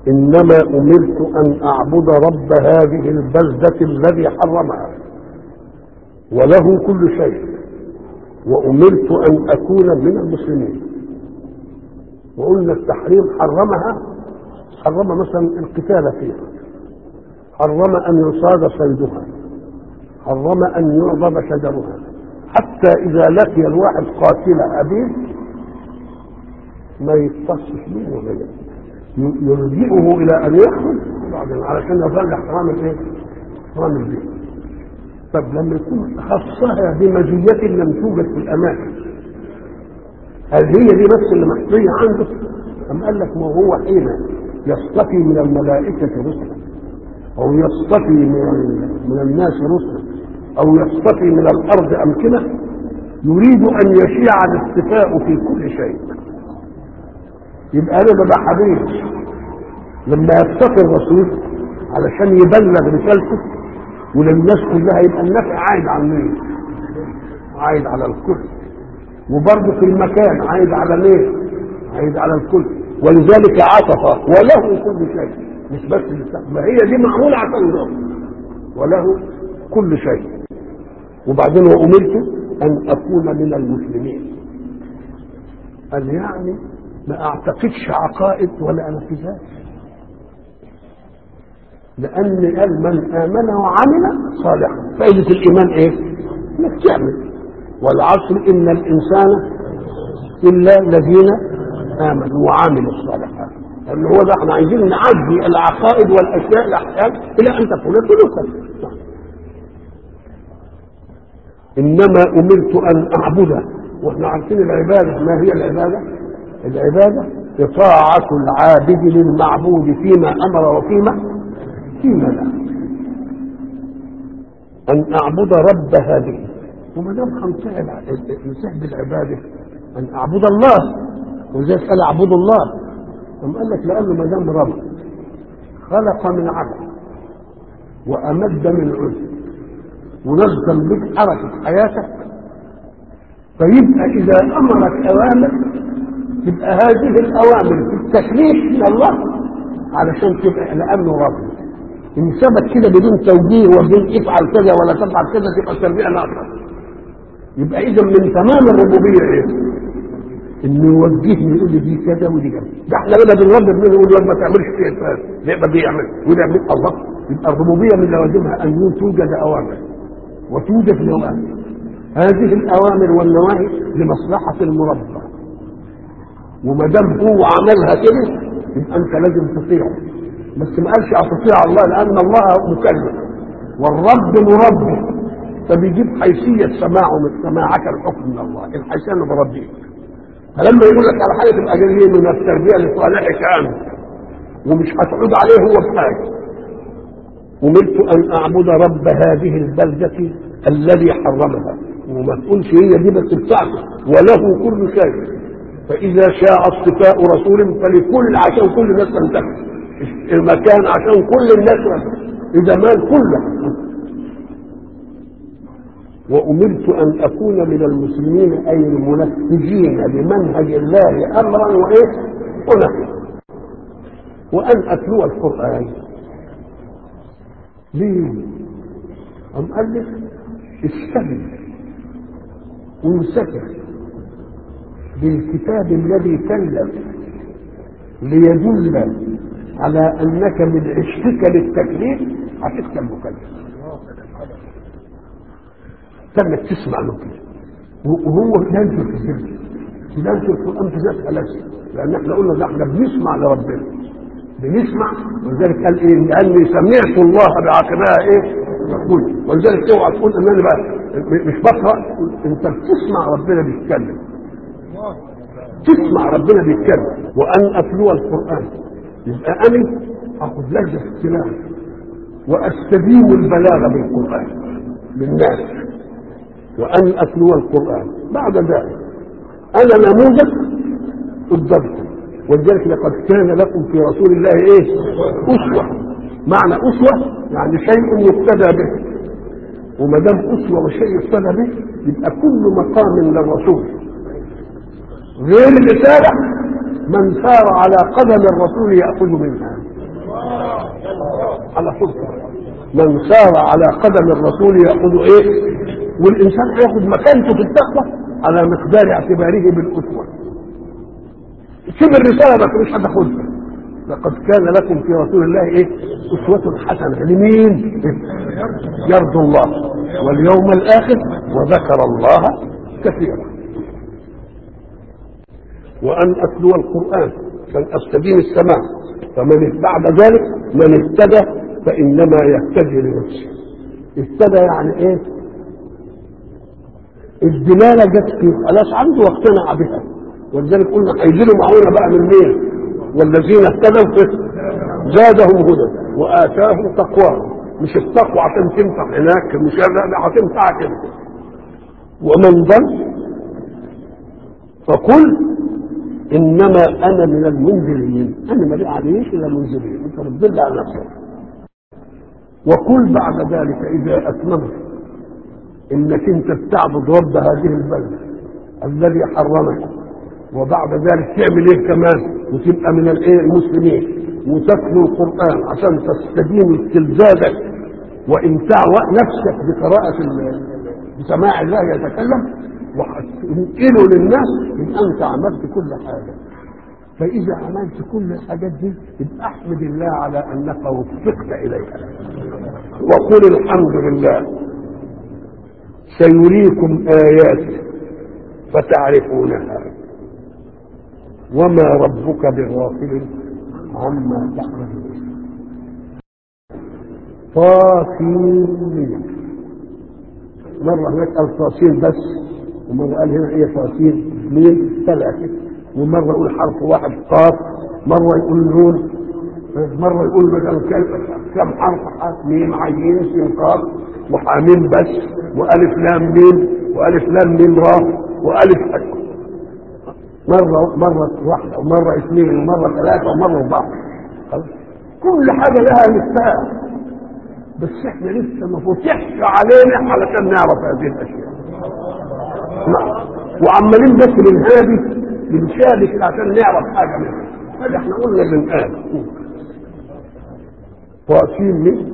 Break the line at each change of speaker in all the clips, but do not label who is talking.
إنما أمرت أن أعبد رب هذه البلدة الذي حرمها وله كل شيء وأمرت أن أكون من المسلمين وقلنا التحريم حرمها حرم مثلا القتال فيها حرم أن يصاد صيدها حرم أن يعضب شجرها حتى إذا لقي الواحد قاتل أبيه ما يتصش به ولا يلجئه إلى أن يخرج بعدين علشان يفرج حرام الإيه؟ حرام البيت طب لما يكون خصها بمزية لم توجد في الأماكن هل هي دي بس اللي محصية عنده؟ أم قال لك ما هو حين يصطفي من الملائكة رسلا أو يصطفي من من الناس رسلا أو يصطفي من الأرض أمكنة يريد أن يشيع الاصطفاء في كل شيء يبقى أنا ما بحبيش لما يصطفي الرسول علشان يبلغ رسالته وللناس كلها يبقى النفع عايد على مين؟ عايد على الكل وبرضه في المكان عايد على مين؟ عايد على الكل ولذلك عطف وله كل شيء مش بس للسقف ما هي دي معموله عشان الرب وله كل شيء وبعدين وامرت ان اكون من المسلمين قال يعني ما اعتقدش عقائد ولا انفذات لان قال من امن وعمل صالحا فائده الايمان ايه؟ انك تعمل والعصر ان الانسان الا الذين امنوا وعملوا الصالحات لان هو ده احنا عايزين نعدي العقائد والاشياء الاحكام الى ان تكون سلوكا انما امرت ان اعبده واحنا عارفين العباده ما هي العباده؟ العباده اطاعه العابد للمعبود فيما امر وفيما فيما لا ان اعبد رب هذه وما دام هنسهل بالعباده ان اعبد الله ولذلك قال اعبدوا الله ثم قال لك لانه ما دام رب خلق من عدم وامد من عز ونظم بك حركه حياتك فيبقى اذا امرك اوامر تبقى هذه الاوامر في التكليف من الله علشان تبقى لانه رب ان ثبت كده بدون توجيه وبدون افعل كذا ولا تفعل كذا تبقى تربيه ناقصه يبقى اذا من تمام الربوبيه ايه؟ انه يوجهني يقول لي دي كذا ودي كذا ده احنا بقى بنربي منه يقول لك ما تعملش كده يبقى بيعمل وده يعمل الله يبقى الربوبيه من لوازمها ان توجد اوامر وتوجد نواهي هذه الاوامر والنواهي لمصلحه المربى وما دام هو عملها كده يبقى انت لازم تطيعه بس ما قالش اطيع الله لان الله مكلف والرب مربي فبيجيب حيثيه سماعه من سماعك الحكم من الله الحيثيه اللي بربيك فلما يقول لك على حاجه تبقى جايه من التربيه لصالحك انت ومش هتعود عليه هو بحاجه امرت ان اعبد رب هذه البلده الذي حرمها وما تقولش هي دي بس بتاعته وله كل شيء فاذا شاء اصطفاء رسول فلكل عشان كل الناس تنتهي المكان عشان كل الناس اذا مال كله وأمرت أن أكون من المسلمين أي المنفذين لمنهج الله أمرا وإيه؟ ونهيا وأن أتلو القرآن ليه؟ أم قال لك استهل وانسكر بالكتاب الذي كلف ليدل على أنك من عشقك للتكليف هتبقى المكلف تمت تسمع له كده وهو ينزل في السر ينزل في القران في ذات ألسي لان احنا قلنا ده احنا بنسمع لربنا بنسمع ولذلك قال ايه لاني سمعت الله بعقبها ايه يقول ولذلك اوعى تقول ان انا بقى مش بقرا انت بتسمع ربنا بيتكلم تسمع ربنا بيتكلم وان اتلو القران يبقى انا اخذ لجه في التلاوه واستديم البلاغه بالقران للناس وأن أتلو القرآن بعد ذلك أنا نموذج قدامكم ولذلك لقد كان لكم في رسول الله إيه؟ أسوة معنى أسوة يعني شيء يقتدى به وما دام أسوة وشيء يقتدى به يبقى كل مقام للرسول غير الرسالة من سار على قدم الرسول يأخذ منها على طول من سار على قدم الرسول ياخذ ايه والانسان هياخد مكانته في التقوى على مقدار اعتباره بالاسوه سيب الرساله بس مش هتاخدها لقد كان لكم في رسول الله ايه اسوه حسنه لمين يرجو الله واليوم الاخر وذكر الله كثيرا وان اتلو القران عشان استدين السماع فمن بعد ذلك من اهتدى فانما يهتدي لنفسه اهتدى يعني ايه الدلاله جت فيه خلاص عنده واقتنع بها ولذلك قلنا هيجيله معونه بقى من مين والذين اهتدوا فيه زادهم هدى واتاهم تقواهم مش التقوى عشان تنفع هناك مش لا هتنفعك انت ومن ضل فقل انما انا من المنذرين انا ما عليش الا المنذرين انت بتدل على نفسك وقل بعد ذلك اذا اتممت انك انت بتعبد رب هذه البلده الذي حرمك وبعد ذلك تعمل ايه كمان وتبقى من الايه المسلمين وتتلو القران عشان تستدين استلزازك وامتاع نفسك بقراءه بسماع الله يتكلم وتنقله للناس يبقى انت عملت كل حاجه فاذا عملت كل الحاجات دي يبقى احمد الله على انك وفقت اليها وقل الحمد لله سيريكم اياته فتعرفونها وما ربك بغافل عما تعملون طاسين مرة هناك قال طاسين بس ومرة قال هنا ايه طاسين اثنين ثلاثة ومرة يقول حرف واحد قاف مرة يقول نون مرة يقول مثلا كم حرف حرف ميم عين سين قاف وحاميم بس وألف لام ميم وألف لام ميم را وألف حرف مرة مرة واحدة ومرة اثنين ومرة ثلاثة ومرة أربعة كل حاجة لها مفتاح بس احنا لسه ما فتحش علينا علشان نعرف هذه الاشياء نعم وعمالين بس بنهادي بنشادي كده عشان نعرف حاجه منها هذا احنا قلنا بنقال طاسين من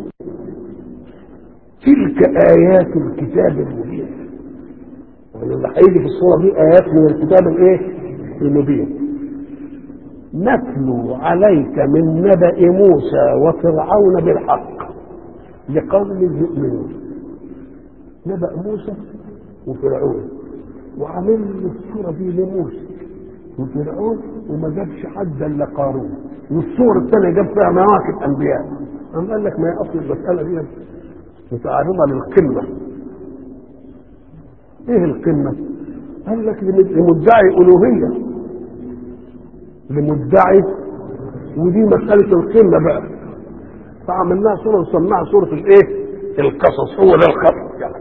تلك ايات الكتاب المبين اللي هيجي في الصوره دي ايات من الكتاب الايه المبين نتلو عليك من نبأ موسى وفرعون بالحق لقوم يؤمنون نبأ موسى وفرعون وعمل الصورة دي لموسى وفرعون وما جابش حد الا قارون والصورة الثانية جاب فيها مواكب أنبياء أم قال لك ما هي أصل المسألة دي متعرضة للقمة إيه القمة؟ قال لك لمدعي ألوهية لمدعي ودي مسألة القمة بقى فعملناها صورة وسماها صورة الايه؟ القصص هو ده الخط يعني.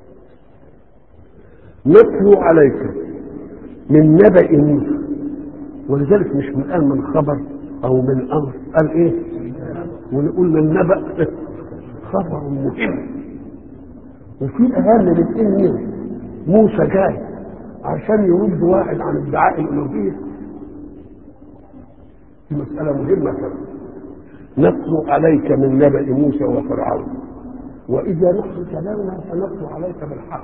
نتلو عليك من نبأ موسى ولذلك مش من قال من خبر او من امر قال ايه؟ ونقول من نبأ خبر مهم وفي اهم من ان موسى جاي عشان يرد واحد عن ادعاء الالوهيه دي مسألة مهمة كمان نتلو عليك من نبأ موسى وفرعون وإذا نحن كلامنا فنتلو عليك بالحق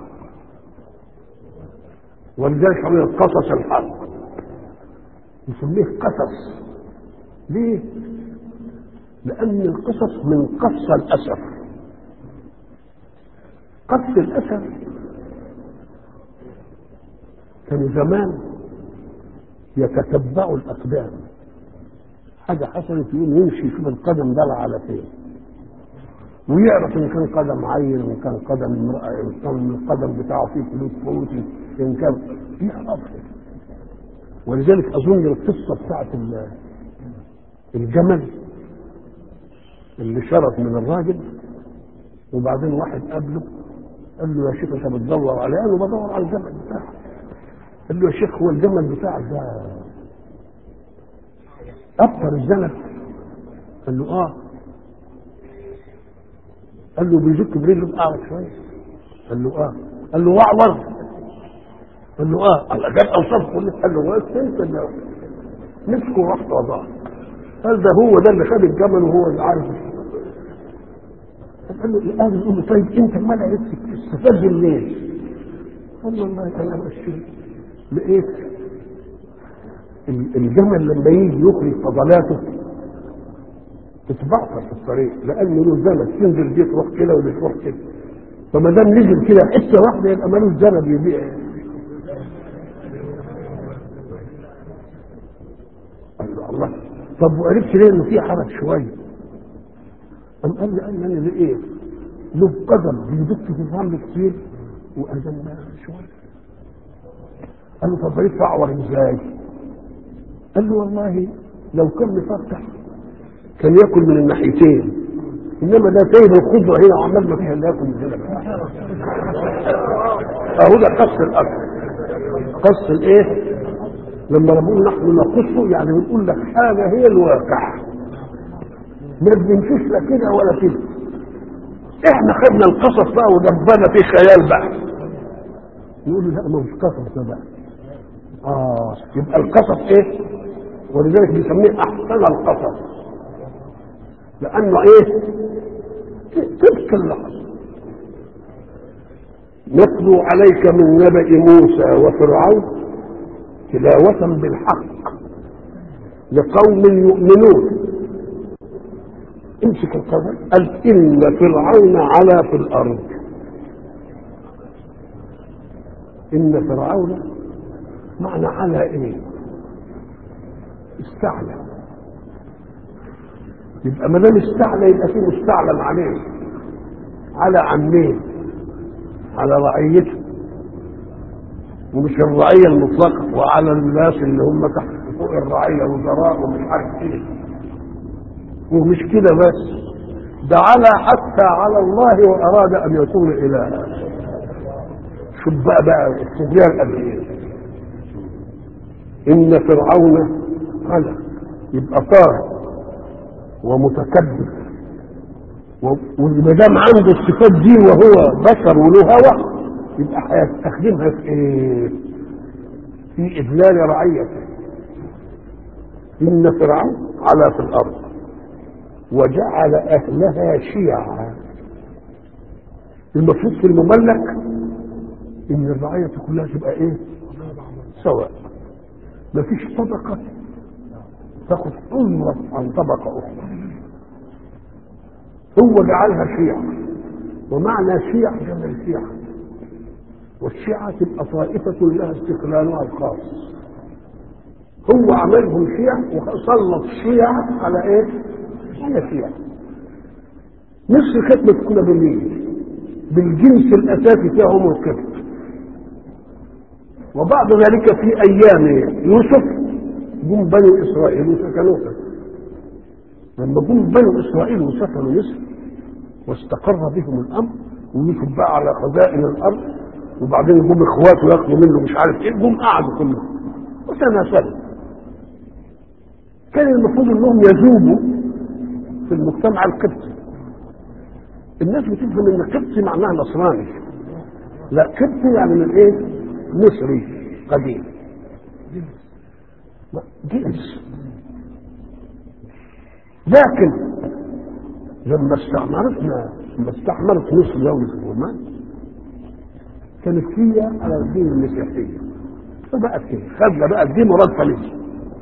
ولذلك عمل قصص الحق نسميه قصص ليه؟ لأن القصص من قص الأسر قص الأسر كان زمان يتتبع الأقدام حاجة حصلت يقوم يمشي يشوف القدم ده على فين ويعرف ان كان قدم عين وان كان قدم امرأة ان كان القدم بتاعه فيه فلوس فوتي ان كان يعرف ولذلك اظن القصة بتاعت الجمل اللي شرف من الراجل وبعدين واحد قابله قال له يا شيخ انت بتدور عليه قال له بدور على الجمل بتاعك قال له يا شيخ هو الجمل بتاعك ده أبطر الزلف قال له آه قال له بيزك برجله أعرف شوية قال له آه قال له وعور قال له آه الله جاب أوصاف كل قال له بس أنت اللي مسكه ورحت وضعه قال ده هو ده اللي خد الجمل وهو اللي عارف قال له الآن يقول له طيب أنت ما عرفت تستفاد منين؟ قال له والله أنا ماشي لقيت الجمل لما يجي يخرج فضلاته تتبعثر في الطريق لأنه له زمن تنزل دي تروح كده ودي تروح كده فما دام نزل كده حته واحده يبقى ملوش زمن يبيع الله الله طب وعرفت ليه انه في حرج شويه قام قال لي قال لي انا لقيت له قدم بيدق في الرمل كتير وقدم شويه قال له طب عرفت اعور ازاي؟ قال له والله لو كان مفتح كان ياكل من الناحيتين انما ده سايب الخضره هنا وعمال ما فيها اللي ياكل من هنا اهو ده قص الاكل قص الايه؟ لما بنقول نحن نقصه يعني بنقول لك حاجه هي الواقع ما بنمشيش لا كده ولا كده احنا خدنا القصص بقى ودبنا فيه خيال بقى نقول لا ما مش قصص ده بقى اه يبقى القصص ايه ولذلك بيسميه احسن القصص لانه ايه تلك اللحظه نتلو عليك من نبأ موسى وفرعون تلاوة بالحق لقوم يؤمنون امسك القدر قال إن فرعون علا في الأرض إن فرعون معنى على إيه؟ استعلى يبقى ما دام استعلى يبقى في مستعلم عليه على عن مين؟ على رعيته ومش الرعية المطلقة وعلى الناس اللي هم تحت فوق الرعية وزراء ومش عارف ايه ومش كده بس ده على حتى على الله وأراد أن يكون إلها شوف بقى بقى الطغيان قد ايه إن فرعون على يبقى طاغي ومتكبر وما دام عنده الصفات دي وهو بشر وله هوى يبقى هيستخدمها في ايه؟ في اذلال رعيته ان فرعون علا في الارض وجعل اهلها شيعا المفروض في المملك ان الرعيه كلها تبقى ايه؟ سواء مفيش طبقه تاخد أمرة عن طبقة أخرى هو جعلها شيعة ومعنى شيعة جمع شيعة والشيعة تبقى طائفة لها استقلالها الخاص هو عملهم شيعة وسلط شيعة على ايه؟ على شيعة مصر كانت مسكونة بالمين؟ بالجنس الأساسي فيها هم القبط وبعد ذلك في أيام يوسف جم بني اسرائيل وسكنوها لما جم بني اسرائيل وسكنوا مصر واستقر بهم الامر ويوسف بقى على خزائن الارض وبعدين جم اخواته ياخدوا منه مش عارف ايه جم قعدوا كلهم وتناسلوا كان المفروض انهم يذوبوا في المجتمع القبطي الناس بتفهم ان قبطي معناها نصراني لا قبطي يعني من ايه مصري قديم جنس لكن لما استعمرتنا لما استعمرت مصر دولة الرومان كانت هي على الدين المسيحية فبقت كده خدنا بقى الدين مراد فلسطين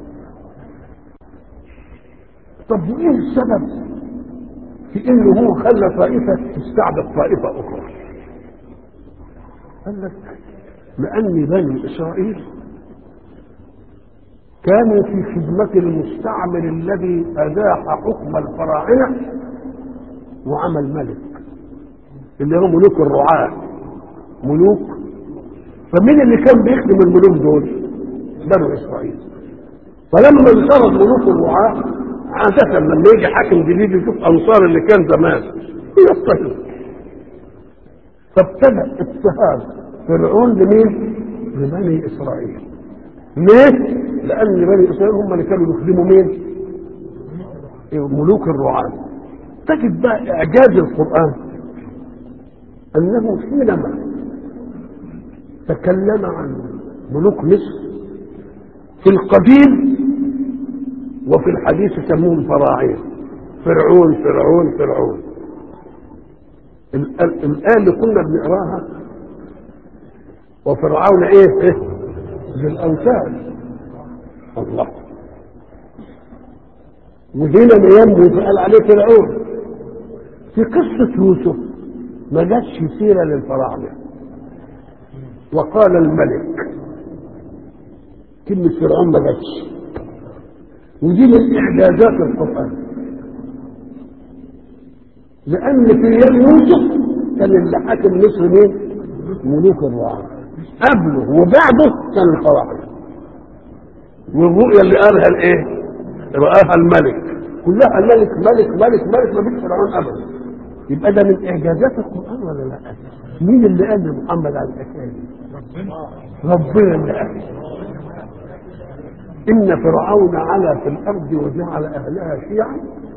طب وايه السبب في انه هو خلى طائفة تستعبد طائفة اخرى قال لك لان بني اسرائيل كانوا في خدمة المستعمر الذي أزاح حكم الفراعنة وعمل ملك اللي هم ملوك الرعاة ملوك فمين اللي كان بيخدم الملوك دول؟ بنو إسرائيل فلما انصرف ملوك الرعاة عادة لما يجي حاكم جديد يشوف أنصار اللي كان زمان يضطهد فابتدأ اضطهاد فرعون لمين؟ لبني إسرائيل ليه؟ لأن بني إسرائيل هم اللي كانوا يخدموا مين؟ ملوك الرعاة تجد بقى إعجاز القرآن أنه حينما تكلم عن ملوك مصر في القديم وفي الحديث يسموهم فراعين فرعون فرعون فرعون ال- ال- الآية اللي كنا بنقراها وفرعون ايه ايه بالأوتاد الله وهنا ينبو فقال عليه فرعون في قصة يوسف ما جاتش سيرة للفراعنة وقال الملك كلمة فرعون ما جاتش ودي من إعجازات القرآن لأن في أيام يوسف كان اللي حاكم مصر مين؟ ملوك الرعاة قبله وبعده كان الفراعنة والرؤيا اللي قالها الايه؟ رآها الملك كلها الملك ملك ملك ملك ما فيش فرعون ابدا يبقى ده من اعجازات القران ولا لا؟ مين اللي قال لمحمد على الحكايه دي؟ ربنا اللي قال ان فرعون علا في الارض وجعل اهلها شيعا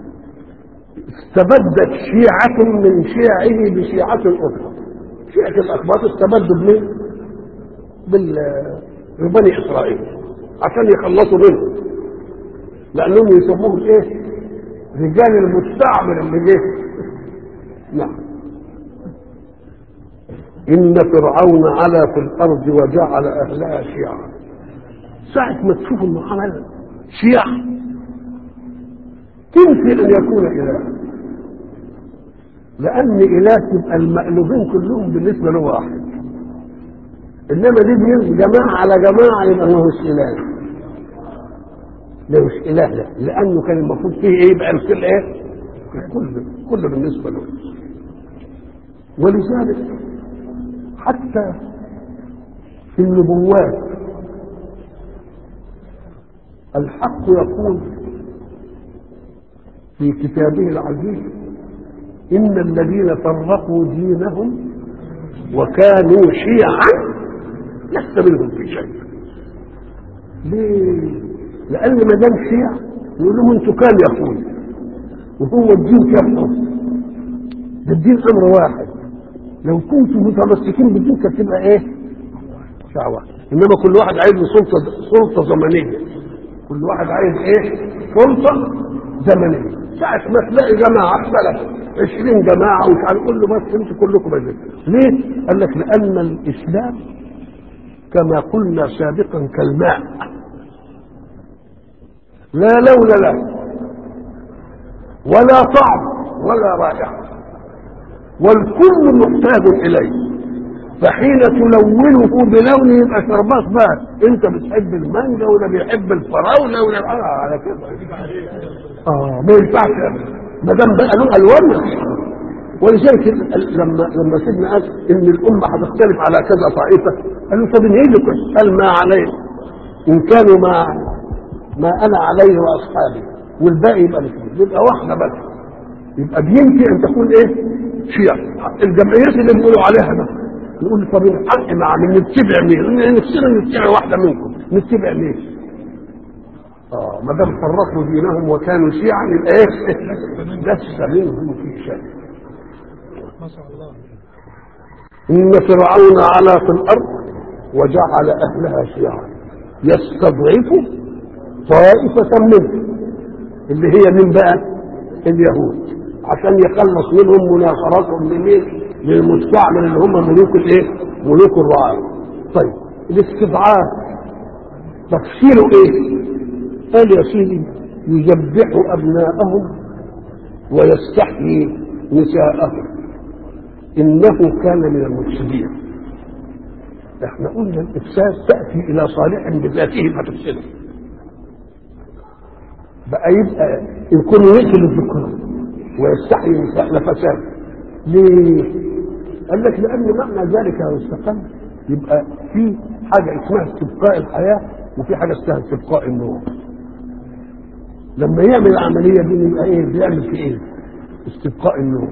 استبدت شيعة من شيعه بشيعة أخرى شيعة الأخباط استبدوا بمين؟ بال ببني إسرائيل عشان يخلصوا منهم لأنهم يسموهم إيه؟ رجال المستعمر اللي جه نعم إن فرعون علا في الأرض وجعل أهلها شيعا ساعة ما تشوف إنه عمل شيعة تنفي أن يكون إله لأن إله يبقى المألوفين كلهم بالنسبة له واحد إنما دي بيبقى جماعة على جماعة يبقى ما هوش إله ده مش إله لا لأنه كان المفروض فيه إيه يبقى الكل إيه؟ الكل كل بالنسبة له ولذلك حتى في النبوات الحق يقول في كتابه العزيز إن الذين فرقوا دينهم وكانوا شيعا لست منهم في شيء ليه؟ لأن ما دام شيع يقول لهم أنتوا كان يا أخوي وهو الدين كان ده الدين أمر واحد لو كنتم متمسكين بالدين كانت تبقى إيه؟ شعوة إنما كل واحد عايز له سلطة سلطة زمنية كل واحد عايز إيه؟ سلطة زمنية ساعة ما تلاقي جماعة اختلفوا 20 جماعة ومش عارف كل بس انتوا كلكم بس ليه؟ قال لك لأن الإسلام كما قلنا سابقا كالماء لا لون له ولا طعم ولا رائحة والكل محتاج إليه فحين تلونه بلون يبقى شربات بقى انت بتحب المانجا ولا بيحب الفراوله ولا اه على كده اه ما ينفعش ما دام بقى له الوان ولذلك لما لما سيدنا قال ان الامه هتختلف على كذا طائفه قالوا طب ايه اللي كنت قال ما عليه ان كانوا ما ما انا عليه واصحابي والباقي يبقى مش يبقى واحده بس يبقى بيمكن ان تكون ايه شيعة الجمعيات اللي بيقولوا عليها ده نقول طب الحق مع من نتبع مين نفسنا نتبع واحده منكم نتبع مين اه ما دام فرقوا دينهم وكانوا شيعا يبقى ايه لست منهم في شيء
ما شاء الله
ان فرعون علا في الارض وجعل اهلها شيعا يستضعف طائفه منهم اللي هي من بقى اليهود عشان يخلص منهم مناصرتهم لمين للمستعمر اللي هم ملوك الايه ملوك الرعاة طيب الاستضعاف تفسيره ايه قال يا سيدي يذبح ابناءهم ويستحيي نساءهم انه كان من المفسدين احنا قلنا الافساد تاتي الى صالح بذاته فتفسده بقى يبقى يكون يقتل الذكور ويستحيي النساء لفساد ليه؟ قال لك لان معنى ذلك لو استقل يبقى في حاجه اسمها استبقاء الحياه وفي حاجه اسمها استبقاء النور لما يعمل العمليه دي يبقى ايه بيعمل في ايه استبقاء النور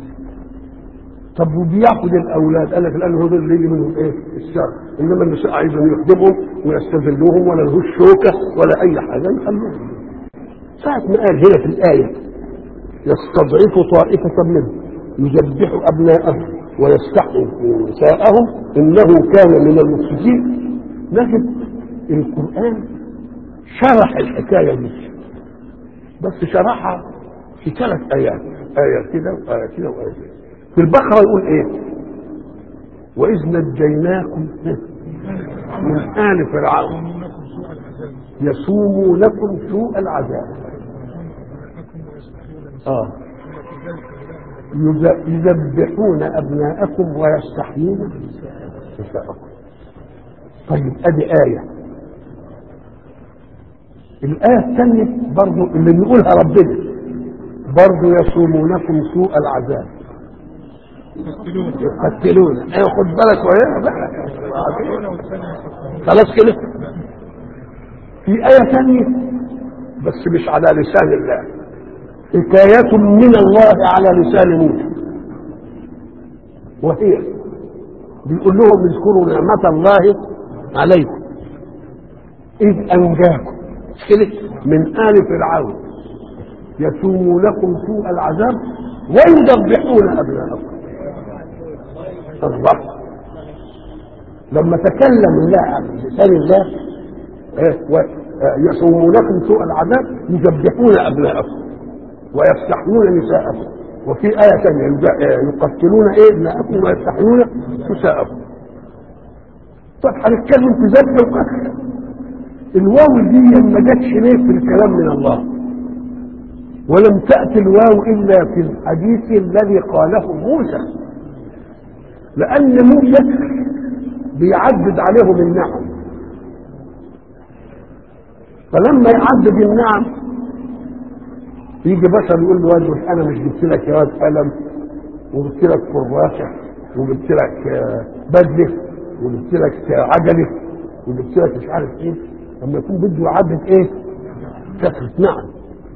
طب وبياخد الاولاد قال لك لان هو ده اللي يجي منهم ايه الشر انما النساء عايزهم يخدمهم ويستذلوهم ولا لهوش شوكه ولا اي حاجه يخلوهم ساعه ما قال هنا في الايه يستضعف طائفه منهم يذبح ابناءهم ويستحيي نساءهم انه كان من المفسدين نجد القران شرح الحكايه دي بس شرحها في ثلاث ايات ايه كده وايه كده وايه كده في البقره يقول ايه واذ نجيناكم من ال فرعون
لكم سوء العذاب
يسومونكم سوء العذاب
لكم ويستحيون
اه
إن في ذلك بلاء من
يذ- يذبحون ابناءكم ويستحيون نساءكم طيب ادي ايه الايه الثانيه برضو اللي بيقولها ربنا برضو يصومونكم سوء العذاب
يقتلون
يقتلون ايوه خد بالك وياه بقى
يقتلون والثانية يقتلون
خلاص كده في آية ثانية بس مش على لسان الله حكاية من الله على لسان موسى وهي بيقول لهم اذكروا نعمة الله عليكم إذ أنجاكم مش كده من آل فرعون يسومونكم سوء العذاب ويذبحون أبناءكم الله لما تكلم الله عن لسان الله إيه؟ و- آه، يصومونكم سوء العذاب يذبحون ابناءكم ويفتحون نساءكم وفي آية ثانية يج- آه، يقتلون ايه ابناءكم ويفتحون نساءكم طب هنتكلم في ذبح القتل الواو دي ما جاتش ليه في الكلام من الله ولم تأتي الواو إلا في الحديث الذي قاله موسى لأن موسى بيعدد عليهم النعم فلما يعدد النعم يجي بشر يقول له واد انا مش جبت لك يا واد قلم وجبت لك كراسه وجبت لك آه، بدله وجبت لك آه، عجله وجبت لك مش عارف ايه لما يكون بده يعدد ايه؟ كثره نعم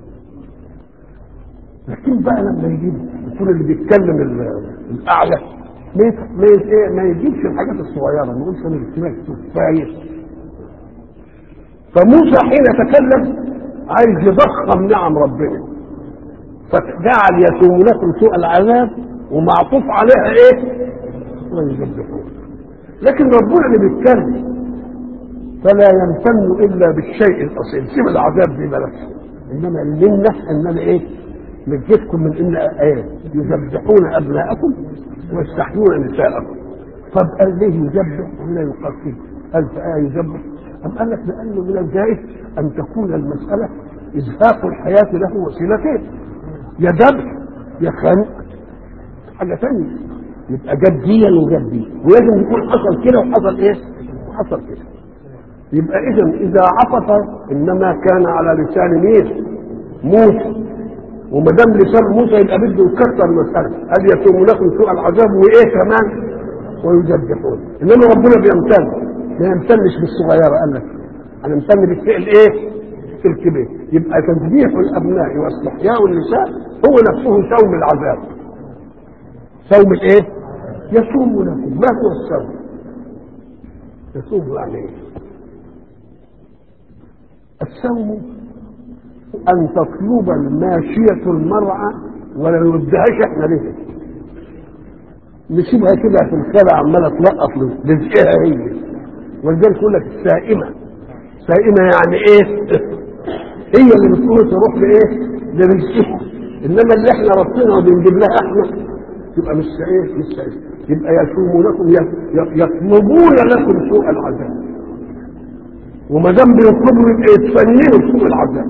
لكن بقى لما يجيب يكون اللي بيتكلم ال- الاعلى ما يت- ما يت- إيه؟ ما يجيبش الحاجات الصغيره ما يقولش انا جبت لك تفايه فموسى حين تكلم عايز يضخم نعم ربنا فجعل يسومونكم سوء العذاب ومعطوف عليها ايه؟ ويذبحون لكن ربنا اللي بيتكلم فلا يمتن الا بالشيء الاصيل سيب العذاب دي بلاش انما المنه ان انا ايه؟ نجيتكم من ان ايه؟ يذبحون ابناءكم ويستحيون نساءكم طب قال ليه يذبح ولا يقتل؟ قال في آية يذبح أم قال لك لأنه من الجائز أن تكون المسألة إزهاق الحياة له وسيلتين يا ذبح يا خنق حاجة ثانية يبقى جديا وجدي ولازم يكون حصل كده وحصل ايه؟ وحصل كده يبقى اذا اذا عطف انما كان على لسان مين؟ موسى وما دام لسان موسى يبقى بده يكسر المساله هل يسومونكم سوء العذاب وايه كمان؟ ويذبحون انما ربنا بيمتن ما يمتنش بالصغيره قال لك انا امتن بالفعل ايه؟ في الكبير يبقى تذبيح الابناء واستحياء النساء هو نفسه سوم العذاب صوم الايه؟ يصوم لكم ما هو الصوم؟ يصوم يعني ايه؟ الصوم ان تطلب الماشية المرعى ولا نودهاش احنا ليه نسيبها كده في الخلا عمالة تلقط رزقها هي ولذلك يقول لك السائمة سائمة يعني ايه؟ هي اللي بتقول تروح لايه؟ لرزقها انما اللي احنا ربطنا وبنجيب لها احنا يبقى مش ايه؟ مش سائمة يبقى يصومونكم يطلبون لكم سوء العذاب وما دام بيطلبوا يبقى يتفننوا سوء العذاب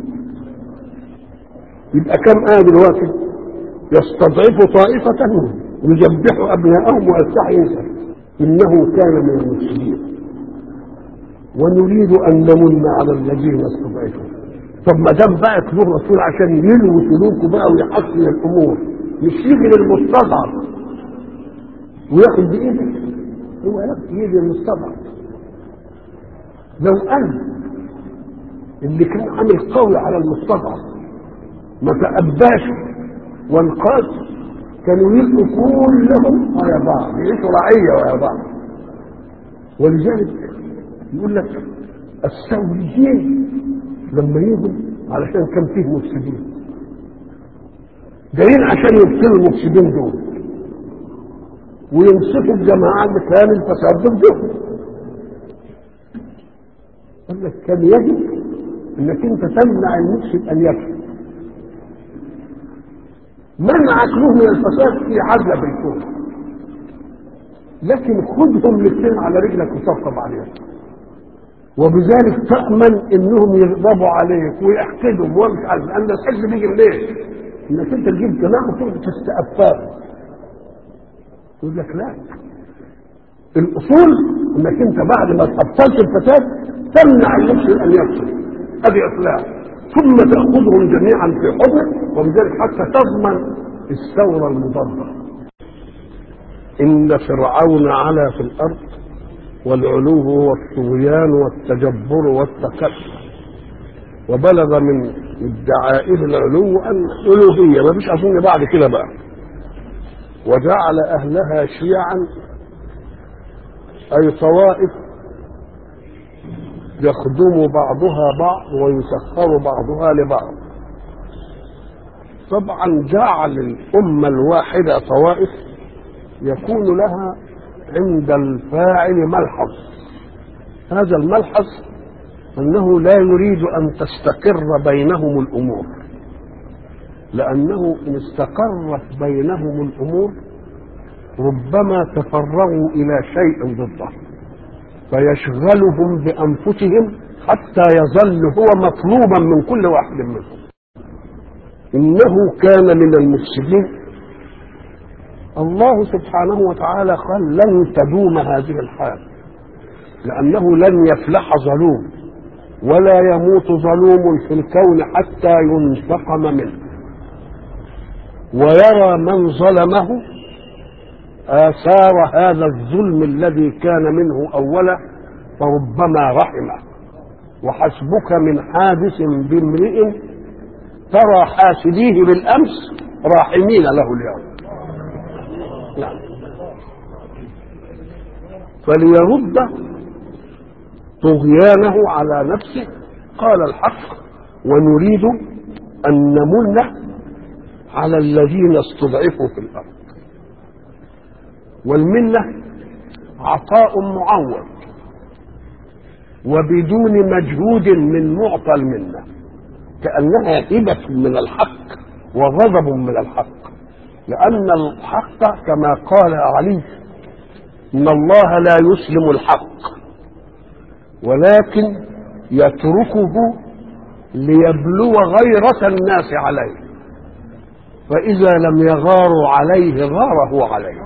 يبقى كم آية دلوقتي يستضعف طائفة منهم يذبح أبناءهم ويستحيي نساءهم إنه كان من المفسدين ونريد أن نمن على الذين استضعفوا طب ما دام بقى له رسول عشان يلوي سلوكه بقى ويحسن الأمور مش يجي للمستضعف وياخد بإيده هو ياخد يجي للمستضعف لو أن اللي كان عامل قوي على المستضعف ما تأباش وانقاذ كانوا يبقوا كلهم على بعض يعيشوا رعية ويا بعض ولذلك يقول لك الثوريين لما يجوا علشان كان فيه مفسدين جايين عشان يبطلوا المفسدين دول وينصفوا الجماعة اللي كان الفساد ضدهم قال لك كان يجب انك انت تمنع المفسد ان يفسد منعك له من الفساد في عدل بالكون لكن خدهم الاثنين على رجلك وطبطب عليهم وبذلك تأمن انهم يغضبوا عليك ويحقدوا ومش عارف لان الحزب بيجي منين؟ انك انت تجيب جماعه وتقعد تستأفاهم يقول لك لا الاصول انك انت بعد ما تبطلت الفساد تمنع المفسد ان يفسد هذه اصلاح ثم تاخذهم جميعا في حضنك وبذلك حتى تضمن الثوره المضاده ان فرعون علا في الارض والعلو والطغيان والتجبر والتكبر وبلغ من ادعائه العلو ان الوهيه ما فيش اظن بعد كده بقى وجعل اهلها شيعا اي طوائف يخدم بعضها بعض ويسخر بعضها لبعض طبعا جعل الامه الواحده طوائف يكون لها عند الفاعل ملحظ هذا الملحظ انه لا يريد ان تستقر بينهم الامور لانه ان استقرت بينهم الامور ربما تفرغوا الى شيء ضده فيشغلهم بانفسهم حتى يظل هو مطلوبا من كل واحد منهم انه كان من المفسدين الله سبحانه وتعالى قال لن تدوم هذه الحال لأنه لن يفلح ظلوم ولا يموت ظلوم في الكون حتى ينتقم منه ويرى من ظلمه آثار هذا الظلم الذي كان منه أولا فربما رحمه وحسبك من حادث بامرئ ترى حاسديه بالأمس راحمين له اليوم نعم فليرد طغيانه على نفسه قال الحق ونريد أن نمن على الذين استضعفوا في الأرض والمنة عطاء معوض وبدون مجهود من معطى المنة كأنها هبة من الحق وغضب من الحق لأن الحق كما قال علي إن الله لا يسلم الحق ولكن يتركه ليبلو غيرة الناس عليه فإذا لم يغاروا عليه غاره عليه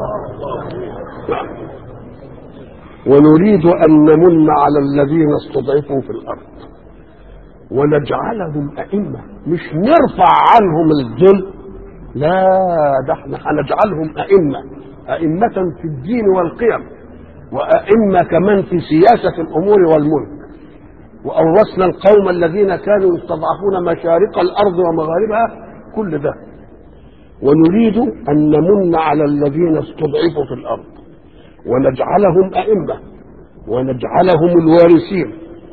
ونريد أن نمن على الذين استضعفوا في الأرض ونجعلهم أئمة مش نرفع عنهم الذل لا ده احنا هنجعلهم أئمة أئمة في الدين والقيم وأئمة كمان في سياسة الأمور والملك وأورثنا القوم الذين كانوا يستضعفون مشارق الأرض ومغاربها كل ده ونريد أن نمن على الذين استضعفوا في الأرض ونجعلهم أئمة ونجعلهم الوارثين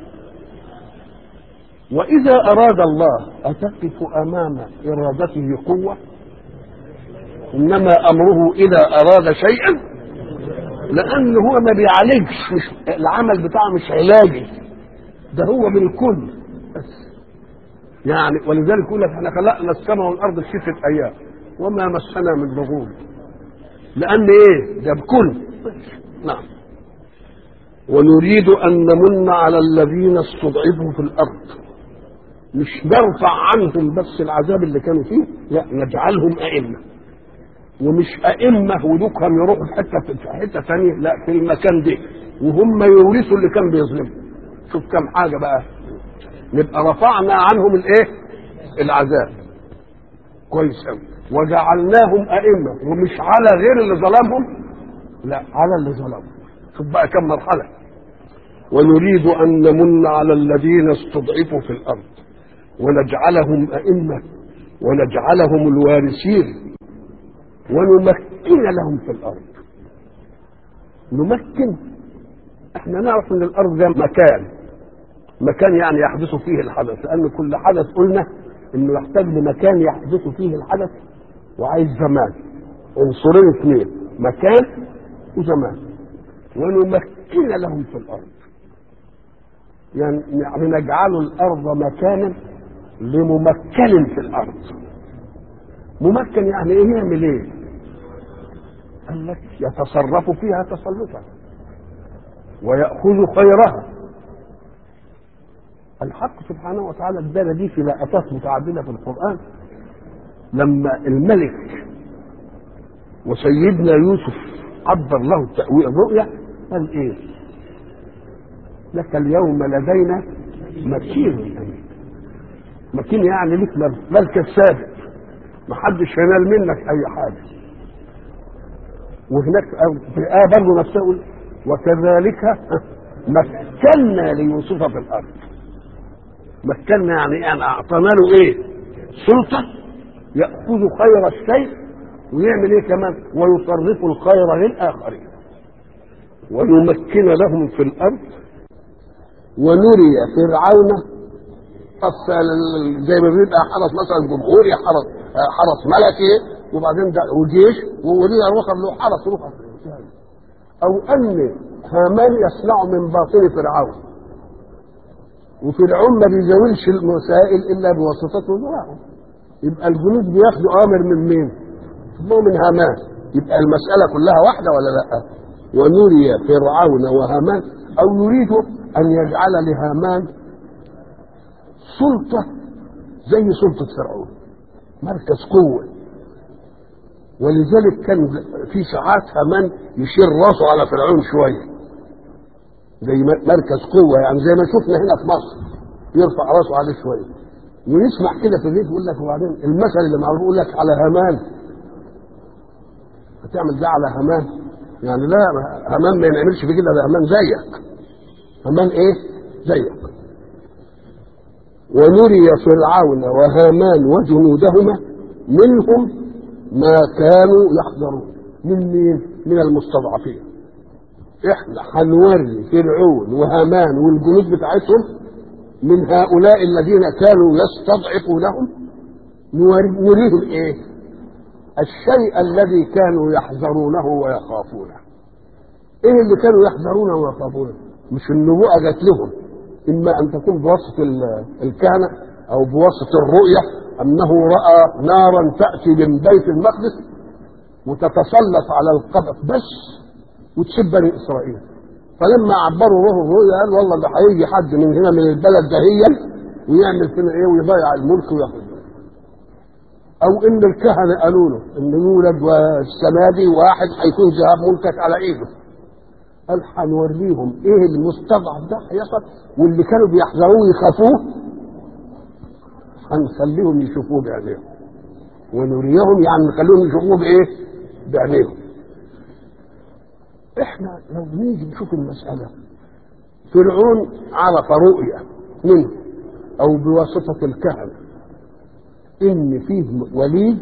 وإذا أراد الله أتقف أمام إرادته قوة إنما أمره إذا أراد شيئا لأنه هو ما بيعالجش مش العمل بتاعه مش علاجي ده هو بالكل بس يعني ولذلك يقول لك احنا خلقنا السماء والأرض في ستة أيام وما مسنا من لغوب لأن إيه ده بكل نعم ونريد أن نمن على الذين استضعفوا في الأرض مش نرفع عنهم بس العذاب اللي كانوا فيه لا نجعلهم أئمة ومش أئمة ودوكهم يروحوا في حتة في حتة ثانية لا في المكان ده وهم يورثوا اللي كان بيظلمهم شوف كم حاجة بقى نبقى رفعنا عنهم الايه العذاب كويس قوي وجعلناهم أئمة ومش على غير اللي ظلمهم لا على اللي ظلمهم شوف بقى كم مرحلة ونريد أن نمن على الذين استضعفوا في الأرض ونجعلهم أئمة ونجعلهم الوارثين ونمكن لهم في الأرض نمكن احنا نعرف ان الأرض ده مكان مكان يعني يحدث فيه الحدث لأن كل حدث قلنا انه يحتاج لمكان يحدث فيه الحدث وعايز زمان عنصرين اثنين مكان وزمان ونمكن لهم في الارض يعني نجعل الارض مكانا لممكن في الارض ممكن يعني ايه يعمل ايه قال لك يتصرف فيها تصرفا ويأخذ خيرها الحق سبحانه وتعالى ادانا دي في لقطات متعدده في القران لما الملك وسيدنا يوسف عبر له تأويل الرؤيا قال ايه لك اليوم لدينا مكين امين مكين يعني لك مركز ثابت محدش ينال منك اي حاجه وهناك في الآية برضه نفسها يقول وكذلك مكنا ليوسف في الأرض مكنا يعني يعني أعطانا له إيه؟ سلطة يأخذ خير الشيء ويعمل إيه كمان؟ ويصرف الخير للآخرين ويمكن لهم في الأرض ونري فرعون قص زي ما بيبقى حرس مثلا جمهوري حرس حرس ملكي وبعدين ده وجيش وولي الوخر له حرس رخر او ان هامان يصنع من باطن فرعون وفرعون ما بيزاولش المسائل الا بواسطته فرعون يبقى الجنود بياخدوا اوامر من مين؟ من هامان يبقى المساله كلها واحده ولا لا؟ ونري فرعون وهامان او يريد ان يجعل لهامان سلطه زي سلطه فرعون مركز قوه ولذلك كان في ساعات هامان يشير راسه على فرعون شويه زي مركز قوه يعني زي ما شفنا هنا في مصر يرفع راسه عليه شويه ونسمع كده في الريف يقول لك وبعدين المثل اللي معروف يقول لك على هامان هتعمل ده على هامان يعني لا هامان ما ينعملش في كده ده هامان زيك هامان ايه زيك ونري فرعون وهامان وجنودهما منهم ما كانوا يحذرون من مين؟ من المستضعفين احنا هنوري فرعون وهامان والجنود بتاعتهم من هؤلاء الذين كانوا يستضعفونهم نريهم ايه؟ الشيء الذي كانوا يحذرونه ويخافونه. ايه اللي كانوا يحذرونه ويخافونه؟ مش النبوءة جات لهم اما ان تكون بواسطة الكهنة او بواسطة الرؤية انه راى نارا تاتي من بيت المقدس وتتسلط على القبر بس وتسب بني اسرائيل فلما عبروا له الرؤيا قال والله ده هيجي حد من هنا من البلد دهيا ويعمل فينا ايه ويضيع الملك وياخد او ان الكهنه قالوا له ان يولد والسنه دي واحد هيكون ذهاب ملكك على ايده قال هنوريهم ايه المستضعف ده هيحصل واللي كانوا بيحذروه ويخافوه هنخليهم يشوفوه بعينيهم ونريهم يعني نخليهم يشوفوه بايه؟ بعينيهم احنا لو نيجي نشوف المسألة فرعون عرف رؤية منه او بواسطة الكهنة ان فيه وليد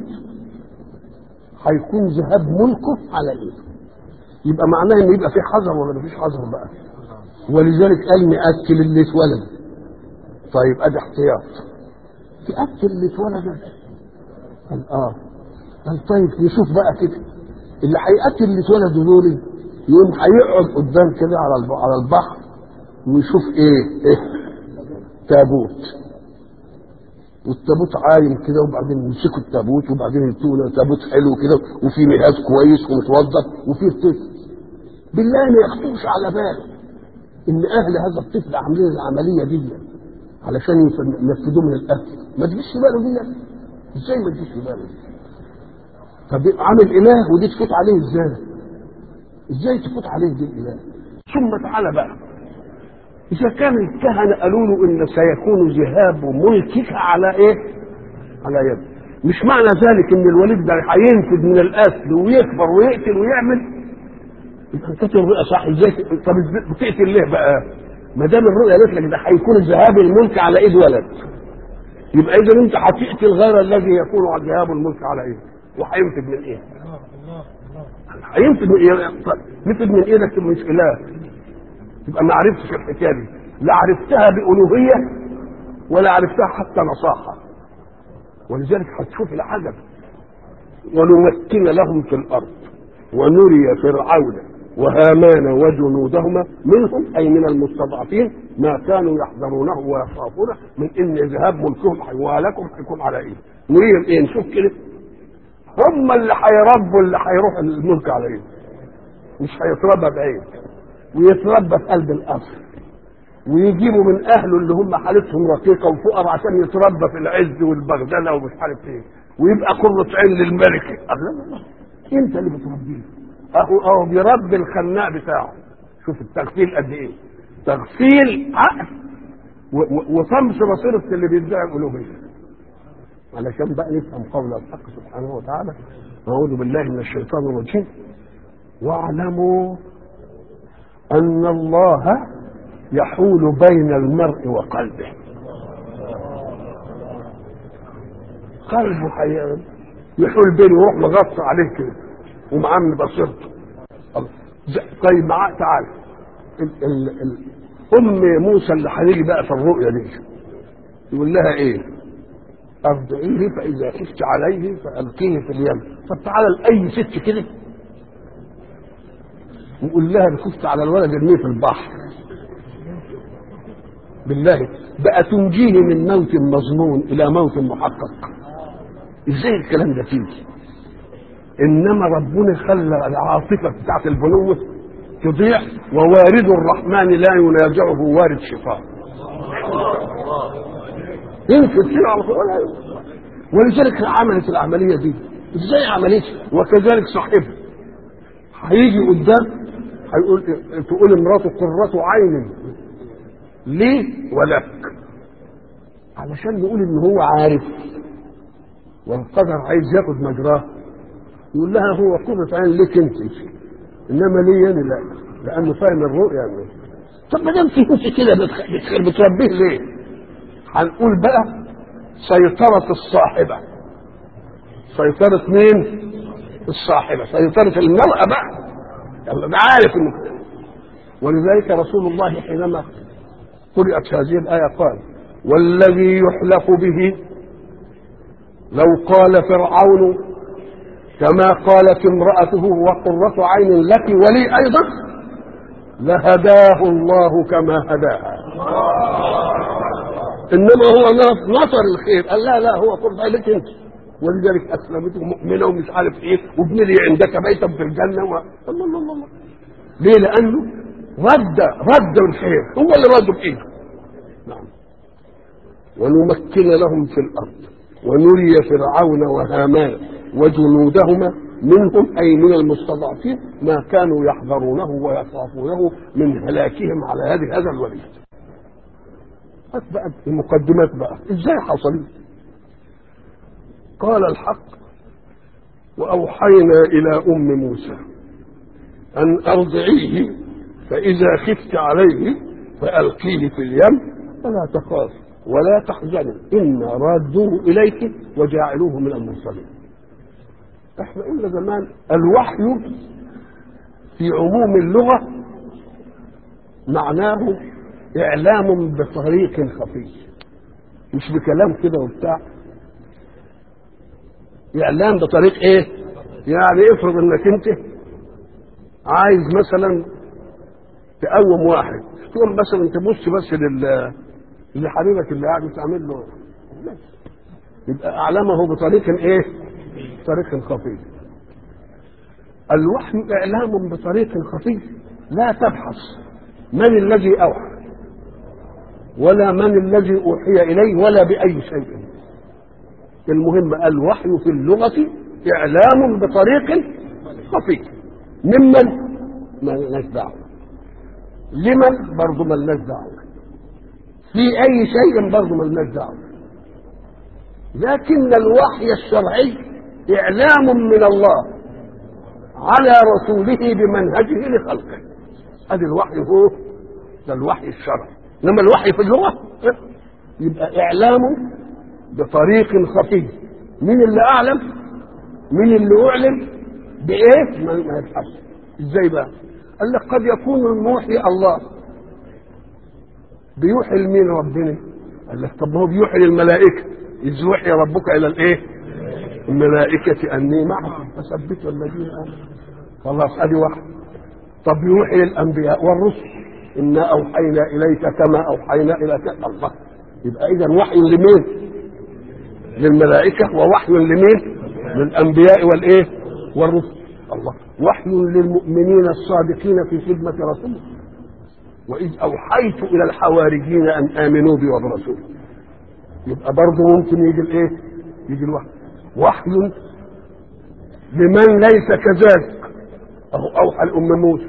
هيكون ذهاب ملكه على ايده يبقى معناه ان يبقى في حذر ولا مفيش حذر بقى ولذلك قال نأكل اللي اتولد طيب ادي احتياط تأكل اللي اتولد قال اه قال طيب نشوف بقى كده اللي هيأكل اللي اتولدوا دول يوم هيقعد قدام كده على على البحر ويشوف ايه ايه تابوت والتابوت عايم كده وبعدين يمسكوا التابوت وبعدين يدوا تابوت حلو كده وفي مهاد كويس ومتوضب وفي طفل بالله ما يخطوش على باله ان اهل هذا الطفل عاملين العمليه دي علشان ينفذوه من الاكل ما تجيش في باله دي ازاي ما تجيش في باله طب عامل اله ودي تفوت عليه ازاي ازاي تفوت عليه دي الاله ثم تعالى بقى اذا كان الكهنه قالوا له ان سيكون ذهاب ملكك على ايه على يد مش معنى ذلك ان الوليد ده هينفذ من الاسد ويكبر ويقتل ويعمل يبقى كانت الرؤيا صح ازاي طب بتقتل ليه بقى ما دام الرؤيا قالت لك ده هيكون ذهاب الملك على ايد ولد يبقى اذا انت هتقتل غير الذي يكون ذهاب الملك على ايده وهينفذ من ايه؟
الله الله الله
هينفذ من ايه؟ نفذ من ايدك مش اله يبقى ما عرفتش الحكايه دي لا عرفتها بألوهية ولا عرفتها حتى نصاحة ولذلك هتشوف العجب ونمكن لهم في الأرض ونري فرعون وهامان وجنودهما منهم أي من المستضعفين ما كانوا يحذرونه ويخافونه من إن ذهاب ملكهم وهلاكهم هيكون على إيه نريهم إيه نشوف كده هم اللي هيربوا اللي هيروح الملك عليه مش هيتربى بعيد ويتربى في قلب القصر ويجيبوا من اهله اللي هم حالتهم رقيقه وفقراء عشان يتربى في العز والبغدله ومش عارف ايه ويبقى قرة عين للملك الله الله انت اللي بتربيه اهو اهو بيربي الخناق بتاعه شوف التغفيل قد ايه تغفيل عقل و- و- وطمس بصيرة اللي بيدعي الالوهيه علشان بقى نفهم قول الحق سبحانه وتعالى اعوذ بالله من الشيطان الرجيم واعلموا ان الله يحول بين المرء وقلبه قلبه حي- يحول بينه ويروح مغطى عليه كده ومعمي بصيرته الله. ز- طيب معاه تعالى ال- ال- ال- ام موسى اللي هنيجي بقى في الرؤيا دي يقول لها ايه ارضعيه فاذا خفت عليه فالقيه في اليم طب تعالى لاي ست كده وقول لها ان خفت على الولد ارميه في البحر بالله بقى تنجيه من موت مظنون الى موت محقق ازاي الكلام ده تيجي انما ربنا خلى العاطفه بتاعت البنوه تضيع ووارد الرحمن لا ينازعه وارد شفاء يمكن تصير على طول ولا ولذلك عملت العمليه دي ازاي عملتها وكذلك صاحبها هيجي قدام هيقول تقول امراته قرة عين ليه ولك علشان نقول ان هو عارف والقدر عايز ياخد مجراه يقول لها هو قرة عين ليك انت انما ليه انا لا لانه فاهم الرؤيا يعني. طب ما دام في انت كده بتخ- بتخ- بتربيه ليه؟ هنقول بقى سيطرة الصاحبة سيطرة مين؟ الصاحبة سيطرة المرأة بقى يلا ده عارف انه كده. ولذلك رسول الله حينما قرأت هذه الآية قال والذي يحلف به لو قال فرعون كما قالت امرأته وقرة عين لك ولي أيضا لهداه الله كما هداها انما هو نصر الخير قال لا لا هو قرة عين لك انت ولذلك اسلمته مؤمنه ومش عارف ايه وابن لي عندك بيتا في الجنه و... الله الله الله الله. ليه؟ لانه رد رد الخير هو اللي رده بايده نعم ونمكن لهم في الارض ونري فرعون وهامان وجنودهما منهم اي من المستضعفين ما كانوا يحذرونه ويخافونه من هلاكهم على هذه هذا الوليد. هات بقى المقدمات بقى ازاي حصلت؟ قال الحق واوحينا الى ام موسى ان ارضعيه فاذا خفت عليه فالقيه في اليم فلا تخاف ولا تحزنوا انا رادوه اليك وجاعلوه من المرسلين احنا قلنا زمان الوحي في عموم اللغه معناه اعلام بطريق خفي مش بكلام كده وبتاع اعلام بطريق ايه يعني افرض انك انت عايز مثلا تقوم واحد تقوم مثلا تبص بس لل لحبيبك اللي قاعد تعمل له يبقى اعلمه بطريق ايه طريق خفي الوحي اعلام بطريق خفي لا تبحث من الذي اوحى ولا من الذي اوحي اليه ولا باي شيء المهم الوحي في اللغه اعلام بطريق خفي ممن ما لناش دعوه لمن برضه ما لناش دعوه في اي شيء برضه ما لناش دعوه لكن الوحي الشرعي اعلام من الله على رسوله بمنهجه لخلقه هذا الوحي هو ده الوحي الشرعي انما الوحي في اللغه يبقى اعلام بطريق خفي مين اللي اعلم مين اللي اعلم بايه ما ما يبحث ازاي بقى قال لك قد يكون الموحي الله بيوحي لمين ربنا قال لك طب ما هو بيوحي للملائكه اذ يوحي ربك الى الايه الملائكة أني معكم فثبتوا الذين آمنوا خلاص أدي واحد طب يوحي للأنبياء والرسل إنا أوحينا إليك كما أوحينا إلى ك... الله يبقى إذا وحي لمين؟ للملائكة ووحي لمين؟ للانبياء والايه والرسل الله وحي للمؤمنين الصادقين في خدمه رسوله واذ اوحيت الى الحواريين ان امنوا بي وبرسولي يبقى برضه ممكن يجي الايه يجي الوحي وحي لمن ليس كذلك اهو اوحى لام موسى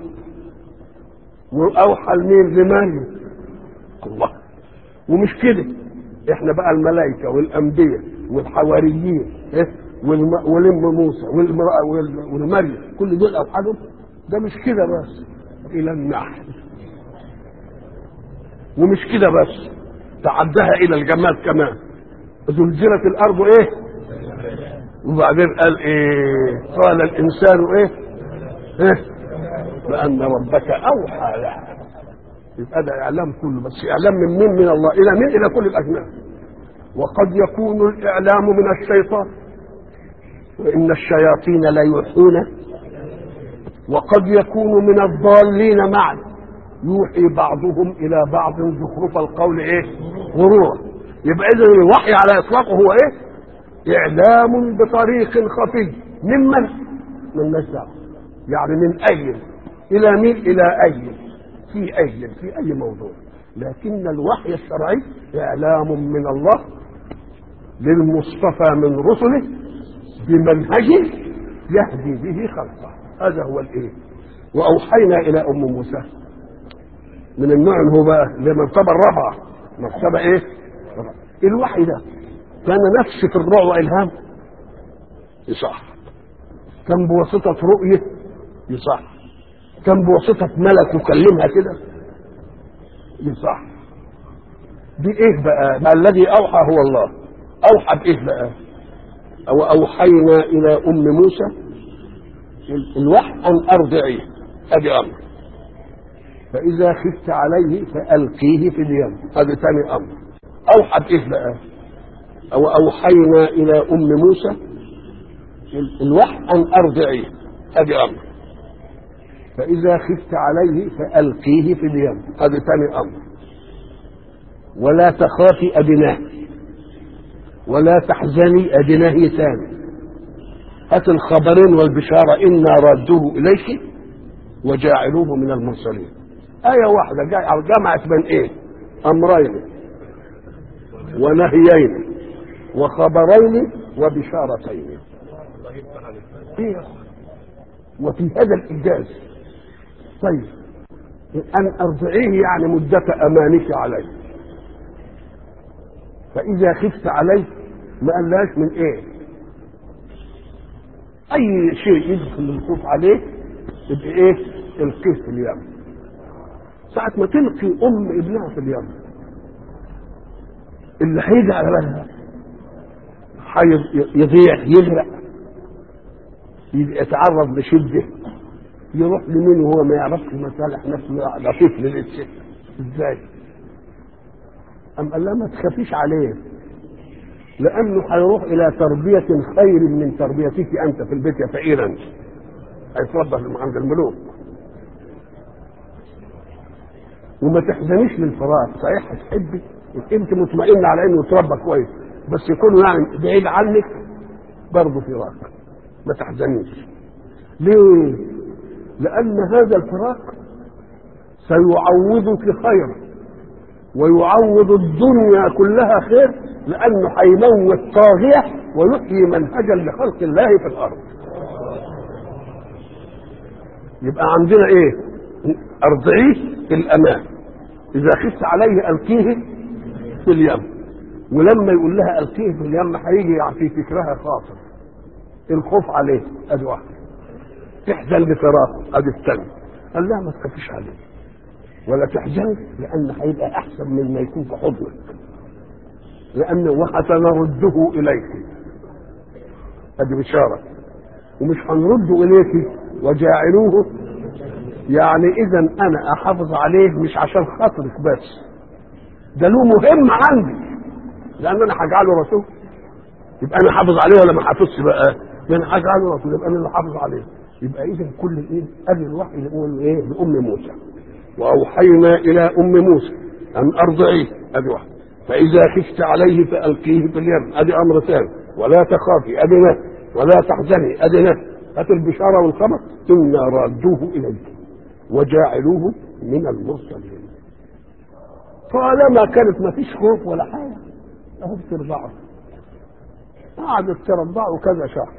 واوحى لمين لمريم الله ومش كده احنا بقى الملائكه والانبياء والحواريين إيه؟ والم... والام موسى والمرأة وال... والمريم كل دول اوحدهم ده مش كده بس الى النحل ومش كده بس تعدها الى الجماد كمان زلزلت الارض ايه وبعدين قال ايه قال الانسان ايه ايه لان ربك اوحى له يبقى ده اعلام كله بس اعلام من مين من الله الى مين الى كل الاجناس وقد يكون الاعلام من الشيطان وان الشياطين ليوحون وقد يكون من الضالين معا يوحي بعضهم الى بعض زخرف القول ايه غرورا يبقى اذا الوحي على اطلاقه هو ايه اعلام بطريق خفي ممن من نزع يعني من اي الى مين الى اي في اي في اي موضوع لكن الوحي الشرعي اعلام من الله للمصطفى من رسله بمنهج يهدي به خلقه هذا هو الايه واوحينا الى ام موسى من النوع اللي هو بقى لمرتبه الرفعه مرتبه ايه رفعة. الوحي ده كان نفس في الرؤى والهام يصح كان بواسطه رؤيه يصح كان بواسطه ملك يكلمها كده يصح دي ايه بقى ما الذي اوحى هو الله اوحى بايه بقى او اوحينا الى ام موسى الوحي ان ارضعيه ادي امر فاذا خفت عليه فالقيه في اليم هذا ثاني امر اوحى بايه بقى او اوحينا الى ام موسى الوحي ان ارضعيه ادي امر فاذا خفت عليه فالقيه في اليم هذا ثاني امر ولا تخافي ادناه ولا تحزني ادناه ثاني هات الخبرين والبشاره انا رادوه اليك وجاعلوه من المرسلين آية واحدة جمعت بين إيه؟ أمرين ونهيين وخبرين وبشارتين. إيه؟ وفي هذا الإيجاز طيب أن أرضعيه يعني مدة أمانك عليه. فإذا خفت عليه ما قالهاش من إيه؟ أي شيء يدخل الخوف عليه يبقى إيه؟ القيه في اليم. ساعة ما تلقي أم ابنها في اليم اللي هيجي على بالها يضيع يغرق يتعرض لشدة يروح لمين وهو ما يعرفش مصالح نفسه لطيف للإتشاف ازاي؟ أم قال لها ما تخافيش عليه لأنه هيروح إلى تربية خير من تربيتك أنت في البيت يا فقير أنت هيتربى عند الملوك وما تحزنيش للفراق صحيح هتحبي انت مطمئنه على انه يتربى كويس بس يكون يعني بعيد عنك برضه فراق ما تحزنيش ليه لان هذا الفراق سيعوضك خيرا ويعوض الدنيا كلها خير لانه هيموت طاغيه ويحيي منهجا لخلق الله في الارض يبقى عندنا ايه ارضعيه في الامان اذا خفت عليه القيه في اليم ولما يقول لها القيه في اليم هيجي في فكرها خاطر الخوف عليه ادي واحده تحزن لفراقه ادي الثانيه قال لها ما تخافيش عليه ولا تحزن لان هيبقى احسن من ما يكون في حضنك لان وسنرده اليك ادي بشاره ومش هنرده اليك وجاعلوه يعني اذا انا احافظ عليه مش عشان خاطرك بس ده له مهم عندي لان انا هجعله رسول يبقى انا حافظ عليه ولا ما حافظش بقى ده انا هجعله رسول يبقى انا اللي حافظ عليه يبقى اذا كل ايه ادي الوحي يقول ايه لام موسى واوحينا الى ام موسى ان ارضعيه ادي واحد فاذا خفت عليه فالقيه في اليم ادي امر ثاني ولا تخافي ادي ولا تحزني ادي نفس هات البشاره والخبر انا رادوه اليك وجاعلوه من المرسلين طالما كانت ما فيش خوف ولا حاجه اهو بترضعه قعدت ترضعه كذا شهر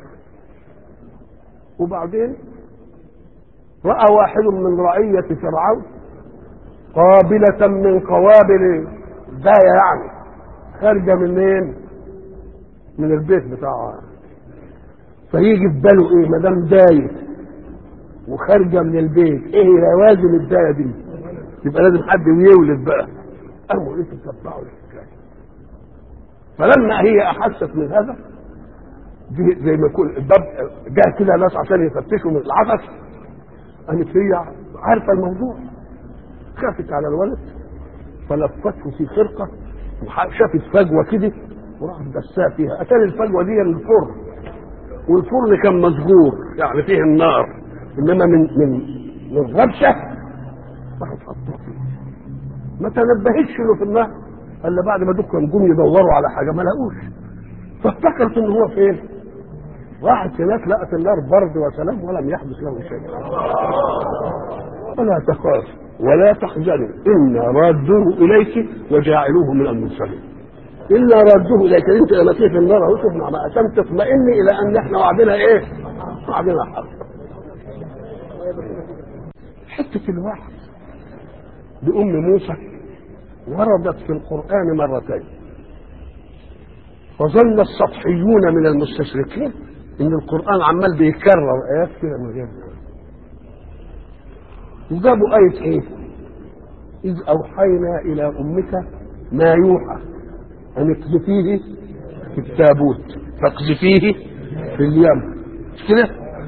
وبعدين راى واحد من رعيه فرعون قابله من قوابل دايه يعني خارجه منين؟ من البيت بتاعها فيجي في باله ايه ما دام دايه وخارجه من البيت ايه لوازم الدايه دي؟ يبقى لازم حد يولد بقى قاموا ايه تتبعوا الحكايه فلما هي احست من هذا دي زي ما يكون الباب جاء كده ناس عشان يفتشوا من العطش قامت هي عارفه الموضوع خافت على الولد فلفته في خرقه وشافت فجوه كده وراحت دساه فيها اتاري الفجوه دي الفرن والفرن كان مسجور يعني فيه النار انما من من من غبشه راحت حطها فيه ما تنبهتش له في النار الا بعد ما دول جم يدوروا على حاجه ما لقوش فافتكرت ان هو فين راحت هناك لقت النار برد وسلام ولم يحدث له شيء ولا تخاف ولا تحزنوا إنا رادوه إليك وجاعلوه من المرسلين إنا رادوه إليك أنت لما تيجي في النار أهو شوفنا عشان تطمئني إلى أن إحنا وعدنا إيه؟ وعدنا حق حتة الواحد لأم موسى وردت في القرآن مرتين وظن السطحيون من المستشرقين ان القران عمال بيكرر ايات كده من غير وجابوا آية إيه؟ إذ أوحينا إلى أمك ما يوحى أن اقذفيه في التابوت فاقذفيه في اليم مش كده؟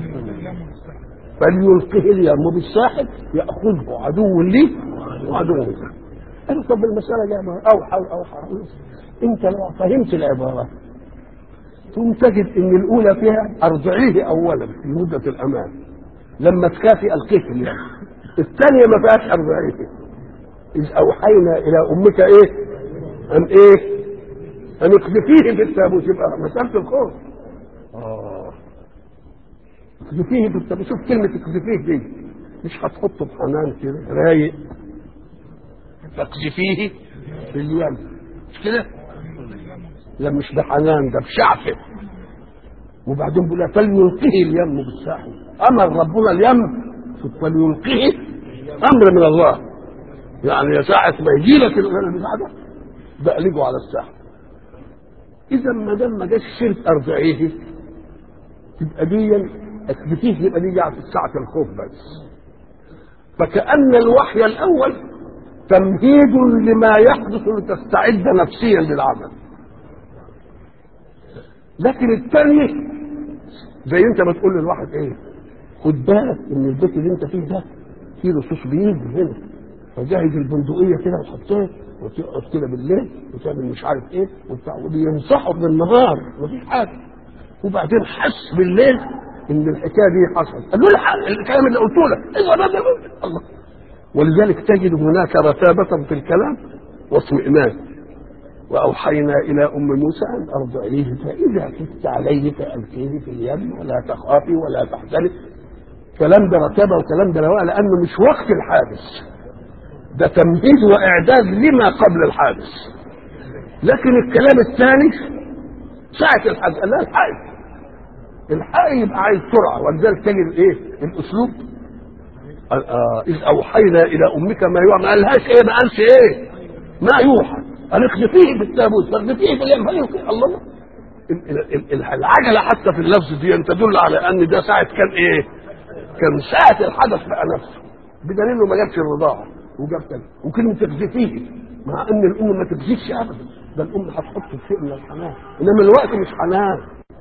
فليلقه اليم بالساحل يأخذه عدو لي وعدو لي قالوا طب المسألة جاية ما أوحى أوحى أنت لو فهمت العبارة ثم تجد ان الاولى فيها ارجعيه اولا في مده الامان لما تكافئ القيه في اليم الثانيه ما فيهاش ارجعيه اذ اوحينا الى امك ايه ان ايه ان اقذفيه في التابوت يبقى مساله الخوف اه اقذفيه في التابوت شوف كلمه اقذفيه دي مش هتحطه بحنان كده رايق فاقذفيه في اليم مش كده لا مش بحنان ده بشعفه وبعدين بيقول فليلقه اليم بالساحل امر ربنا اليم فليلقه امر من الله يعني يا ساعة ما يجي لك البتاع ده بقلبه على الساحل اذا ما دام ما جاش سيره ارجعيه تبقى دي اثبتيه يبقى دي في ساعه الخوف بس فكأن الوحي الاول تمهيد لما يحدث لتستعد نفسيا للعمل لكن الثانية زي انت ما تقول للواحد ايه خد بالك ان البيت اللي انت فيه ده فيه لصوص بيجي هنا فجهز البندقية كده وحطها وتقف كده بالليل وتعمل مش عارف ايه وبتاع وبينصحوا بالنهار مفيش حاجة وبعدين حس بالليل ان الحكايه دي حصلت قال له لا الكلام اللي قلته لك ايوه ده الله ولذلك تجد هناك رتابة في الكلام واطمئنان وأوحينا إلى أم موسى أن أرضعيه فإذا خفت عليه فألقيه في اليم ولا تخافي ولا تحزني كلام ده رتابة وكلام ده رواء لأنه مش وقت الحادث ده تمهيد وإعداد لما قبل الحادث لكن الكلام الثاني ساعة الحادث لا الحادث الحق يبقى عايز سرعة ولذلك تجد إيه الأسلوب آه إذ أوحينا إلى أمك ما يوحى ما قالهاش إيه ما قالش إيه ما يوحى قال اقذفيه بالتابوت فاقذفيه في اليم فيلقي الله العجله حتى في اللفظ دي تدل على ان ده ساعه كان ايه؟ كان ساعه الحدث بقى نفسه بدليل انه ما جابش الرضاعه وجاب تاني وكلمه تقذفيه مع ان الام ما تقذفش ابدا ده الام هتحط شيء من الحنان انما الوقت مش حنان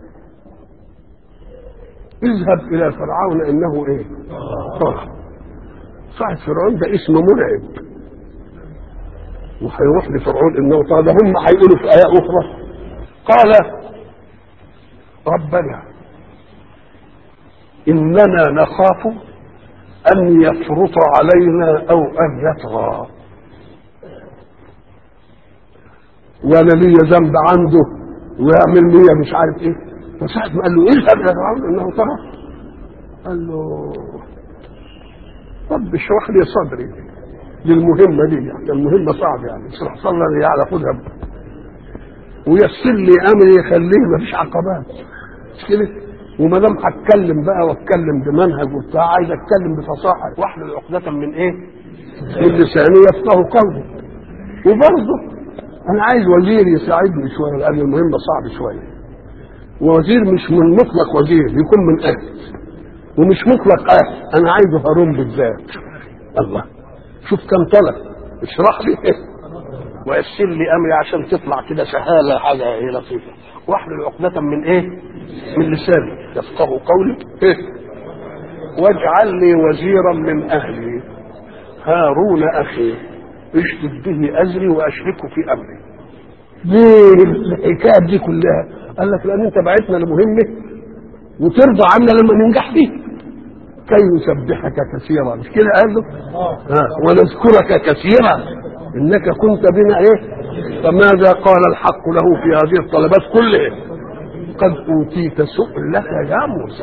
اذهب الى فرعون انه ايه؟ طه صاحب فرعون ده اسمه مرعب وهيروح لفرعون انه طه ده هم هيقولوا في ايه اخرى قال ربنا اننا نخاف ان يفرط علينا او ان يطغى وانا لي ذنب عنده ويعمل لي مش عارف ايه فساعة ما قال له اذهب يا فرعون انه طرف قال له رب اشرح لي صدري للمهمة دي يعني المهمة صعبة يعني اشرح صدري يعني خدها ويسر لي امري يخليه ما فيش عقبات مش كده وما دام هتكلم بقى واتكلم بمنهج وبتاع عايز اتكلم بفصاحه واحلل عقدة من ايه؟ من لساني يفقه قولي وبرضه انا عايز وزير يساعدني شويه لان المهمه صعب شويه ووزير مش من مطلق وزير يكون من اهل ومش مطلق اهل انا عايزه هارون بالذات الله شوف كم طلب اشرح لي ويسر لي امري عشان تطلع كده سهاله حاجه ايه لطيفه واحلل عقدة من ايه؟ من لساني يفقه قولي ايه؟ واجعل لي وزيرا من اهلي هارون اخي اشدد به ازري واشركه في امري ليه الحكايه دي كلها قال لك لان انت بعتنا لمهمه وترضى عنا لما ننجح فيه كي نسبحك كثيرا مش كده قال له ها ونذكرك كثيرا انك كنت بنا ايه فماذا قال الحق له في هذه الطلبات كلها قد اوتيت سؤلك يا موسى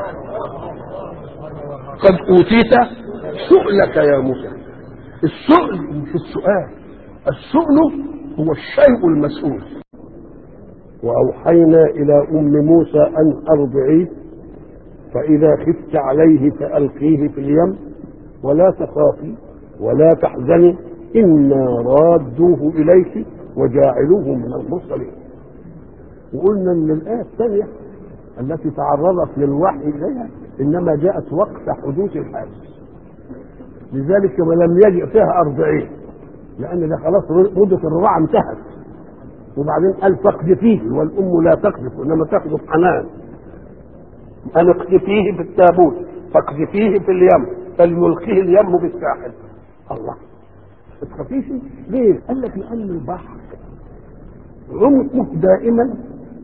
قد اوتيت سؤلك يا موسى السؤل مش السؤال السؤل هو الشيء المسؤول وأوحينا إلى أم موسى أن أرضعيه فإذا خفت عليه فألقيه في اليم ولا تخافي ولا تحزني إنا رادوه إليك وجاعلوه من المرسلين وقلنا أن الآية الثانية التي تعرضت للوحي إليها إنما جاءت وقت حدوث الحادث لذلك ما لم يجئ فيها أرضعين لأن ده خلاص مدة الرضاعة انتهت وبعدين قال فاقذفيه والأم لا تقذف إنما تقذف حنان أن اقذفيه في التابوت فاقذفيه في اليم فليلقيه اليم بالساحل الله ما تخافيش ليه؟ قال لك لأن البحر عمقه دائما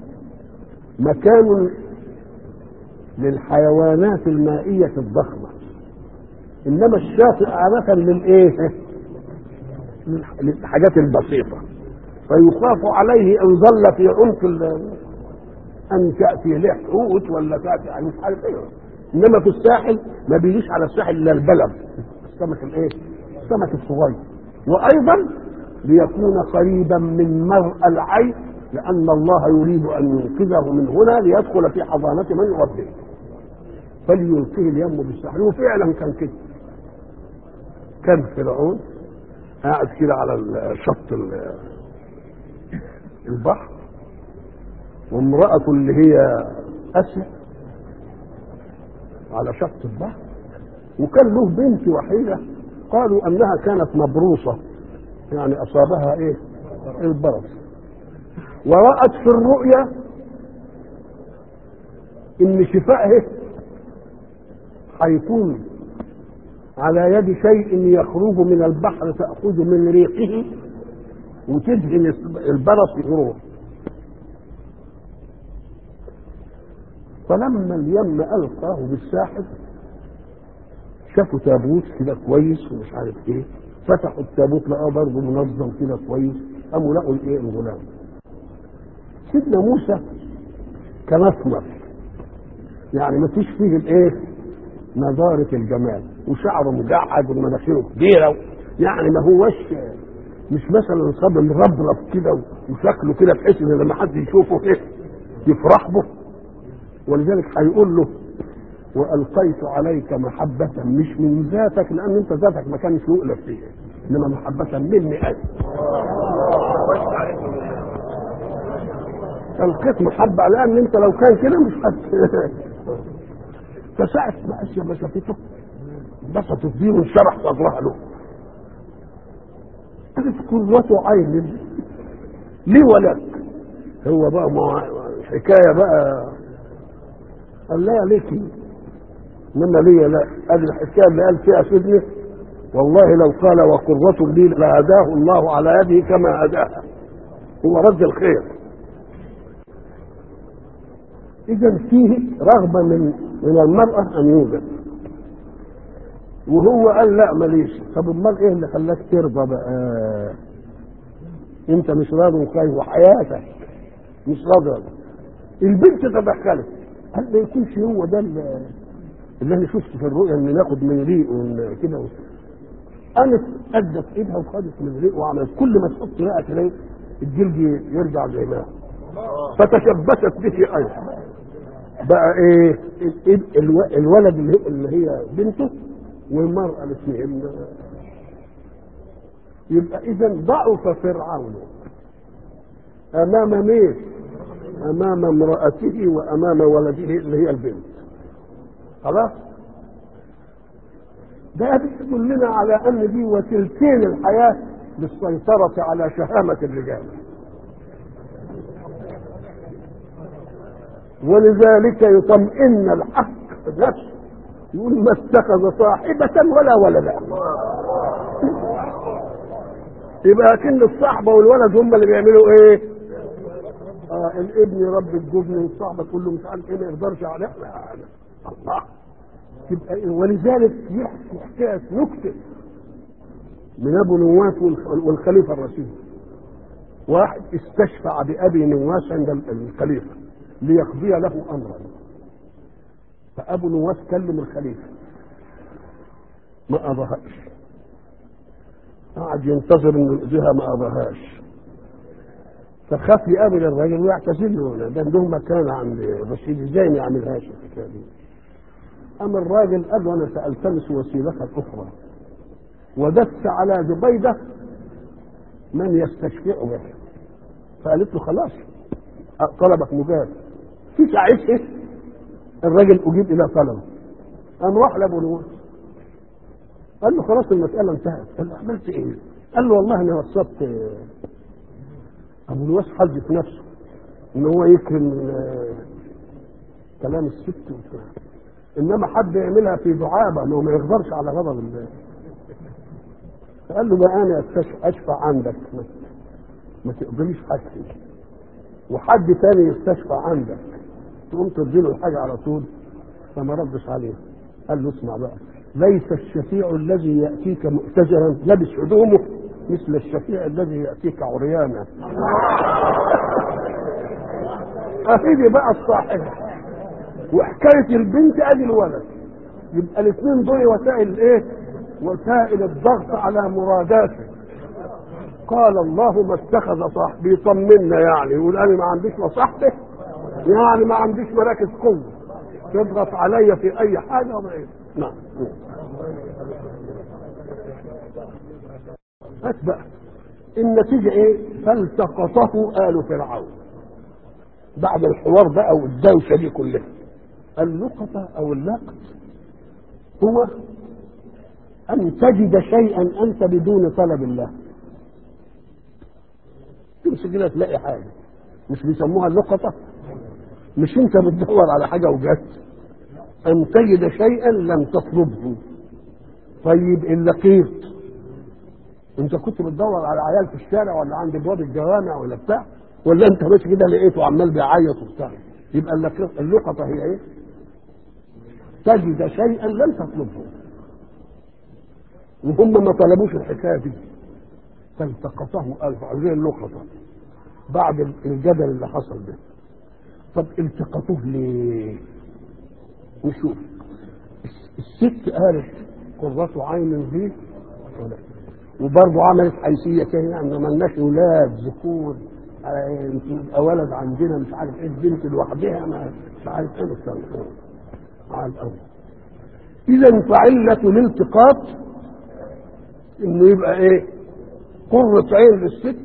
مكان للحيوانات المائية الضخمة انما الشاطئ عادة للايه؟ للحاجات البسيطة فيخاف عليه ان ظل في عمق ان تاتي له حوت ولا تاتي عن مش عارف ايه انما في الساحل ما بيجيش على الساحل الا البلد السمك الايه؟ السمك الصغير وايضا ليكون قريبا من مرء العين لان الله يريد ان ينقذه من هنا ليدخل في حضانه من يربيه فليلقيه اليم بالساحل وفعلا كان كده كان فرعون قاعد كده على شط البحر وامرأته اللي هي أسيا على شط البحر وكان له بنت وحيدة قالوا أنها كانت مبروصة يعني أصابها إيه البرص ورأت في الرؤيا إن شفائه هيكون على يد شيء يخرج من البحر تأخذ من ريقه وتدهن البرص يروح فلما اليم ألقاه بالساحل شافوا تابوت كده كويس ومش عارف ايه فتحوا التابوت لقاه برضه منظم كده كويس قاموا لقوا الايه الغلام سيدنا موسى كان اسمر يعني ما فيش فيه الايه نضارة الجمال وشعره مجعد ومناخيره كبيرة يعني ما هوش مش مثلا صاب مربرب كده وشكله كده بحيث ان لما حد يشوفه ايه يفرح به ولذلك هيقول له والقيت عليك محبة مش من ذاتك لان انت ذاتك ما كانش يؤلف فيه انما محبة مني انا القيت محبة لان انت لو كان كده مش حد فساعة ما اسيا ما شافته انبسطت بيه وانشرح صدرها له قالت قرة عين لي ولك هو بقى ما حكاية بقى قال لا ليكي انما لي لا هذه الحكايه اللي قال فيها سيدنا والله لو قال وقرة لي لهداه الله على يده كما هداها هو رد الخير اذا فيه رغبه من من المراه ان يوجد وهو قال لا ماليش طب امال ايه اللي خلاك ترضى بقى انت مش راضي وخايف وحياتك مش راضي البنت تدخلت هل ما يكونش هو ده ال- اللي انا شفته في الرؤيا ان ناخد من ريق ون- كده و- قامت ادت ايدها وخدت من ريق وعملت كل ما تحط ريقها تلاقي الجلد يرجع زي ما هو. فتشبثت به ايضا بقى ايه ال- ال- الو- الولد اللي هي- اللي هي بنته والمرأة الاثنين يبقى اذا ضعف فرعون امام مين امام امرأته وامام ولده اللي هي البنت خلاص ده بيدلنا على ان دي وسيلتين الحياة للسيطرة على شهامة الرجال ولذلك يطمئن الحق نفسه يقول ما اتخذ صاحبة ولا ولدا يبقى كل الصحبة والولد هم اللي بيعملوا ايه؟ اه الابن يربي الجبن والصحبة كله مش عارف ايه ما يقدرش عليه لا لا الله يبقى إيه؟ ولذلك يحكي حكاية نكتة من ابو نواس والخ- والخليفة الرشيد واحد استشفع بأبي نواس عند ال- الخليفة ليقضي له أمرا فأبو نواس كلم الخليفة ما قضاهاش قعد ينتظر انه يقضيها ما قضاهاش فخاف يقابل الراجل ويعتذر له ده له مكان عند رشيد ازاي ما يعملهاش الحكايه دي اما الراجل قال له انا سالتمس وسيله اخرى ودس على زبيده من يستشفع به فقالت له خلاص طلبك مجاب في ساعتها الراجل اجيب الى طلبه قام راح لابو نواس قال له خلاص المساله انتهت قال له عملت ايه؟ قال له والله انا وصلت ابو نواس حظ في نفسه ان هو يكرم آه، كلام الست وبتاع انما حد يعملها في دعابه انه ما يقدرش على غضب الله فقال له بقى انا أستشفع- اشفع عندك ما- ما تقضيش حاجتي وحد تاني يستشفع عندك تقوم تديله الحاجه على طول فما ردش عليه قال له اسمع بقى ليس الشفيع الذي ياتيك مؤتجرا لبس هدومه مثل الشفيع الذي ياتيك عريانا اهدي بقى الصاحبه وحكايه البنت ادي الولد يبقى الاثنين دول وسائل ايه؟ وسائل الضغط على مراداته قال الله ما اتخذ صاحب بيطمنا يعني يقول انا ما عنديش مصاحبه يعني ما عنديش مراكز قوه تضغط عليا في اي حاجه وما ايه نعم بس بقى النتيجه ايه؟ فالتقطه ال فرعون بعد الحوار بقى والدوشه دي كلها اللقطه او اللقط هو ان تجد شيئا انت بدون طلب الله تمسك كده تلاقي حاجه مش بيسموها اللقطه مش انت بتدور على حاجه وجدت ان تجد شيئا لم تطلبه طيب اللقيط انت كنت بتدور على عيال في الشارع ولا عند ابواب الجوامع ولا بتاع ولا انت ماشي كده لقيته عمال بيعيط وبتاع يبقى اللقيط- اللقطه هي ايه؟ تجد شيئا لم تطلبه وهم ما طلبوش الحكايه دي فالتقطه ألف زي اللقطه بعد الجدل اللي حصل ده طب التقطوه ليه؟ وشوف الست قالت قرة عين دي ولا وبرضه عملت حيثيه كده يعني ما لناش اولاد ذكور آه، يبقى ولد عندنا مش عارف ايه البنت لوحدها ما مش عارف ايه الكلام على الاول اذا فعله الالتقاط انه يبقى ايه قرة عين للست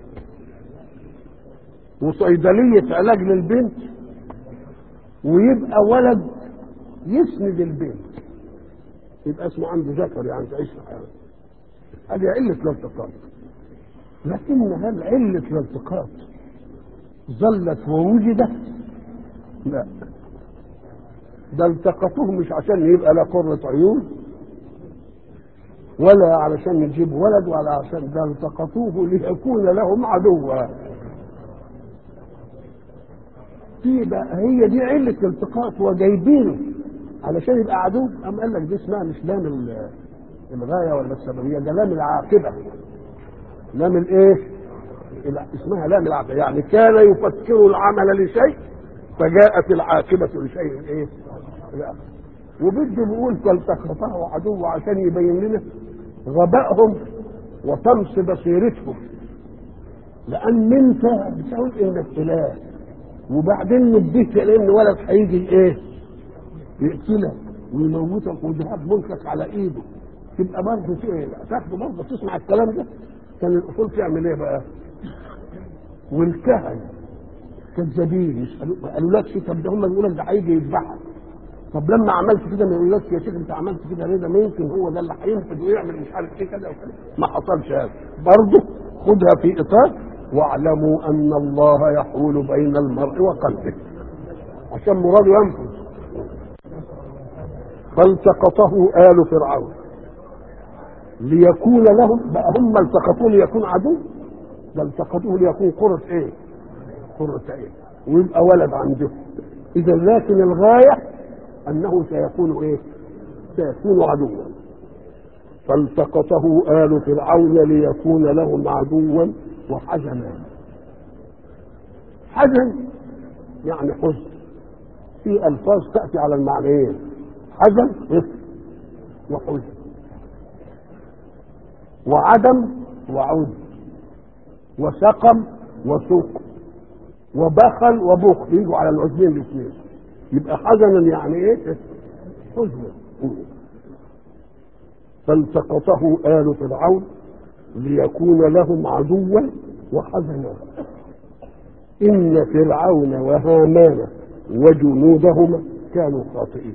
وصيدلية علاج للبنت ويبقى ولد يسند البنت يبقى اسمه عنده ذكر يعني تعيش في حياته هذه علة الالتقاط لكن هل علة الالتقاط ظلت ووجدت؟ لا ده التقطوه مش عشان يبقى لا قرة عيون ولا علشان يجيب ولد ولا عشان ده التقطوه ليكون لهم عدوا دي بقى هي دي علة الالتقاط وجايبينه علشان يبقى عدو أم قال لك دي اسمها مش لام ال- الغاية ولا السببية ده لام العاقبة لام الايه؟ ال- اسمها لام العاقبة يعني كان يفكر العمل لشيء فجاءت العاقبة لشيء ايه؟ لا وبده بيقول فالتقطه عدو عشان يبين لنا غبائهم وطمس بصيرتهم لان انت بتقول انك اله وبعدين نديك لان ولد هيجي ايه؟ يقتلك ويموتك ويذهب ملكك على ايده تبقى برضه ايه؟ تاخده برضه تسمع الكلام ده كان الاصول تعمل ايه بقى؟ والكهنه كذابين يسالوا ما قالولكش طب ده هم بيقولوا لك ده هيجي يذبحك طب لما عملت كده ما يقولكش يا شيخ انت عملت كده ليه ده ما يمكن هو ده اللي هينفذ ويعمل مش عارف ايه كذا وكذا ما حصلش هذا برضه خدها في اطار واعلموا ان الله يحول بين المرء وقلبه عشان مراده ينفذ فالتقطه آل فرعون ليكون لهم بقى هم التقطوه ليكون عدو ده التقطوه ليكون قرة ايه؟ قرة عين ويبقى ولد عندهم اذا لكن الغاية انه سيكون ايه سيكون عدوا فالتقطه آل فرعون ليكون لهم عدوا وحزنا حزن يعني حزن في الفاظ تأتي على المعنيين حزن وحزن وعدم وعود وسقم وسوق وبخل وبخل يجوا على العزلين الاثنين يبقى حزنا يعني ايه حزنا فالتقطه آل فرعون ليكون لهم عدوا وحزنا إن فرعون وهامان وجنودهما كانوا خاطئين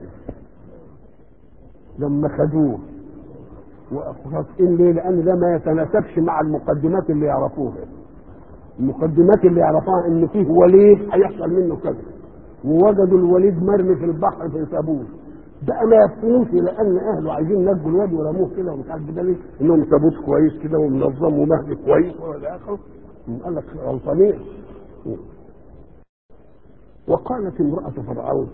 لما خدوه وخاطئين ليه؟ لأن ده ما يتناسبش مع المقدمات اللي يعرفوها المقدمات اللي يعرفوها ان فيه وليد هيحصل منه كذا ووجدوا الوليد مرمي في البحر فسابوه بقى ما يفهموش لان اهله عايزين ينجوا الواد ورموه كده ومش عارف ده ليه انهم سابوه كويس كده ومنظم ومهدي كويس والى اخره قال لك غلطانين وقالت امرأة فرعون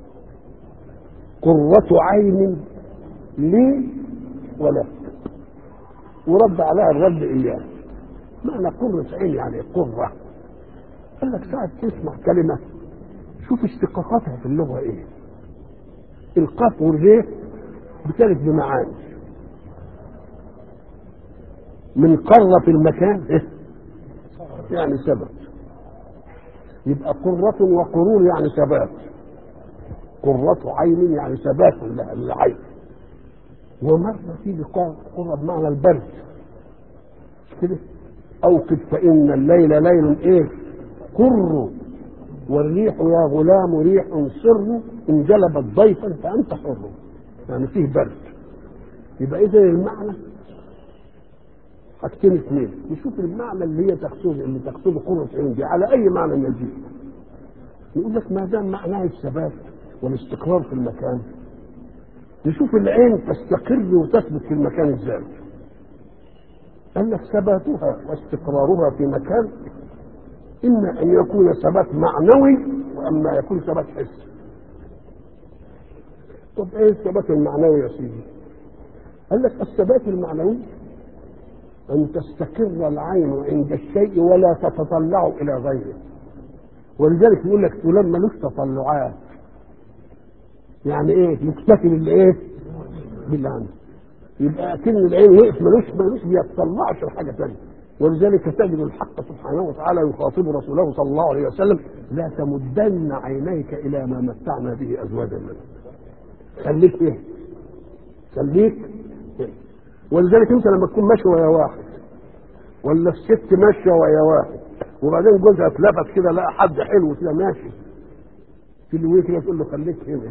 قرة عين لي ولك ورد عليها الرد إياه معنى قرة عين يعني قرة قال لك ساعة تسمع كلمة شوف اشتقاقاتها في اللغة ايه القاف والريه بتلف بمعاني من قرة في المكان إيه؟ يعني ثبت يبقى قرة وقرور يعني ثبات قرة عين يعني ثبات للعين ومرة تيجي قرة بمعنى البرد مش كده أوقد فإن الليل ليل إيه قر والريح يا غلام ريح سر إن جلبت ضيفا فأنت حر يعني فيه برد يبقى إذا المعنى حاجتين اثنين نشوف المعنى اللي هي تقصده اللي تقصده قرة عين دي على أي معنى يجيب يقول لك ما دام معناه الثبات والاستقرار في المكان نشوف العين تستقر وتثبت في المكان ازاي قال لك ثباتها واستقرارها في مكان إما أن يكون ثبات معنوي وأما يكون ثبات حسي طب إيه الثبات المعنوي يا سيدي؟ قال لك الثبات المعنوي أن تستقر العين عند الشيء ولا تتطلع إلى غيره ولذلك يقول لك فلان ملوش تطلعات يعني ايه مكتفي بالايه باللي عنده يبقى اكن العين وقف ملوش ملوش بيتطلعش لحاجه ثانيه ولذلك تجد الحق سبحانه وتعالى يخاطب رسوله صلى الله عليه وسلم لا تمدن عينيك الى ما متعنا به ازواجا منهم خليك ايه خليك إيه؟ ولذلك انت لما تكون ماشي ويا واحد ولا الست ماشيه ويا واحد وبعدين جوزها اتلفت كده لقى حد حلو كده ماشي تلويه كده تقول له خليك هنا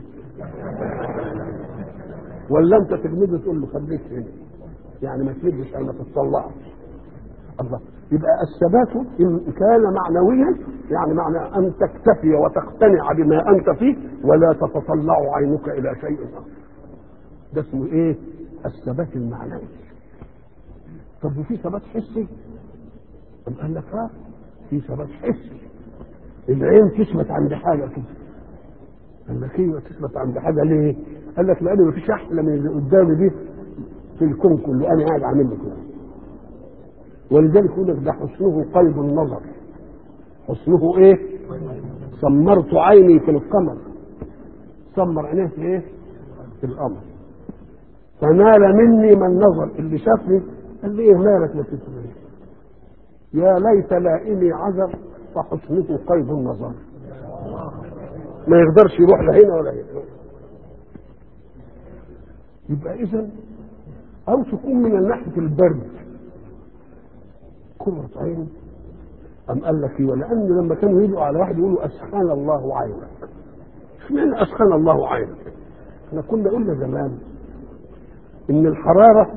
ولا انت تجمده تقول له خليك هنا يعني ما تمدش ما تتطلعش الله يبقى الثبات ان كان معنويا يعني معنى ان تكتفي وتقتنع بما انت فيه ولا تتطلع عينك الى شيء اخر ده اسمه ايه الثبات المعنوي طب وفي ثبات حسي طب قال لك اه في ثبات حسي العين تثبت عند حاجه كده قال لك ايوه تثبت عند حاجه ليه؟ قال لك لان مفيش احلى من اللي قدامي دي في الكون كله انا قاعد عامل له كده ولذلك يقول لك ده حسنه قيد النظر حسنه ايه؟ سمرت عيني في القمر سمر عينيه في ايه في القمر فنال مني من نظر اللي شافني قال لي ايه مالك ما تسمعش يا ليت لائمي عذر فحسنه قيد النظر ما يقدرش يروح لا هنا ولا هنا يبقى اذا او تكون من ناحيه البرد كرة عين أم قال لك إيه؟ ولأن لما كانوا يدعوا على واحد يقولوا أسخن الله عينك اشمعنى أسخن الله عينك؟ احنا كنا قلنا زمان إن الحرارة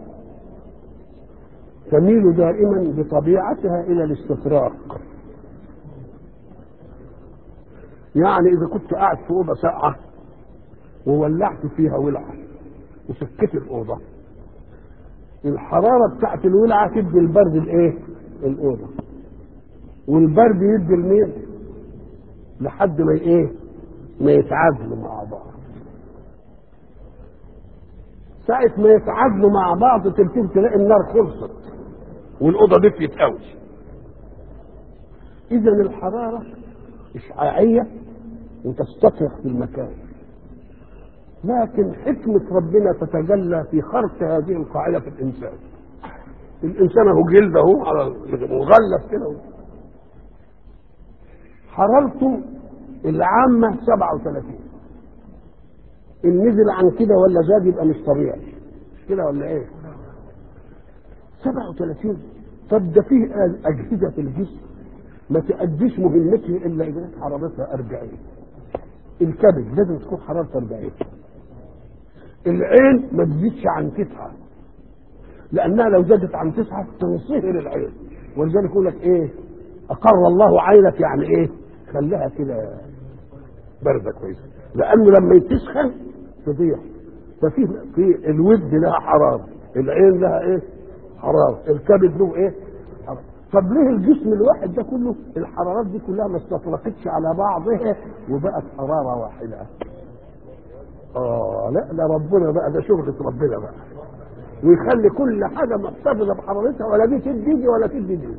تميل دائما بطبيعتها إلى الاستفراق يعني إذا كنت قاعد في أوضة ساقعة وولعت فيها ولعة وسكت الأوضة الحرارة بتاعت الولعة تدي البرد الإيه؟ الأوضة والبرد يدي المين؟ لحد ما إيه؟ ما يتعادلوا مع بعض ساعة ما يتعادلوا مع بعض تلتف تلاقي النار خلصت والأوضة دفيت قوي إذا الحرارة إشعاعية وتستفرغ في المكان لكن حكمة ربنا تتجلى في خرق هذه القاعدة في الإنسان الإنسان هو جلد أهو على مغلف كده حرارته العامة 37 إن نزل عن كده ولا زاد يبقى مش طبيعي مش كده ولا إيه؟ 37 طب ده فيه أجهزة في الجسم ما تأديش مهمته إلا إذا كانت حرارتها 40 الكبد لازم تكون حرارته 40 العين ما تزيدش عن تسعة لأنها لو زادت عن تسعة تنصهر العين ولذلك يقول لك إيه أقر الله عينك يعني إيه خليها كده باردة كويسة لأنه لما تسخن تضيع ففي في الود لها حرارة العين لها إيه حرارة الكبد له إيه حرارة طب ليه الجسم الواحد ده كله الحرارات دي كلها ما استطرقتش على بعضها وبقت حرارة واحدة اه لا ده ربنا بقى ده شغلة ربنا بقى ويخلي كل حاجة محتفظة بحرارتها ولا دي تدي دي ولا تدي دي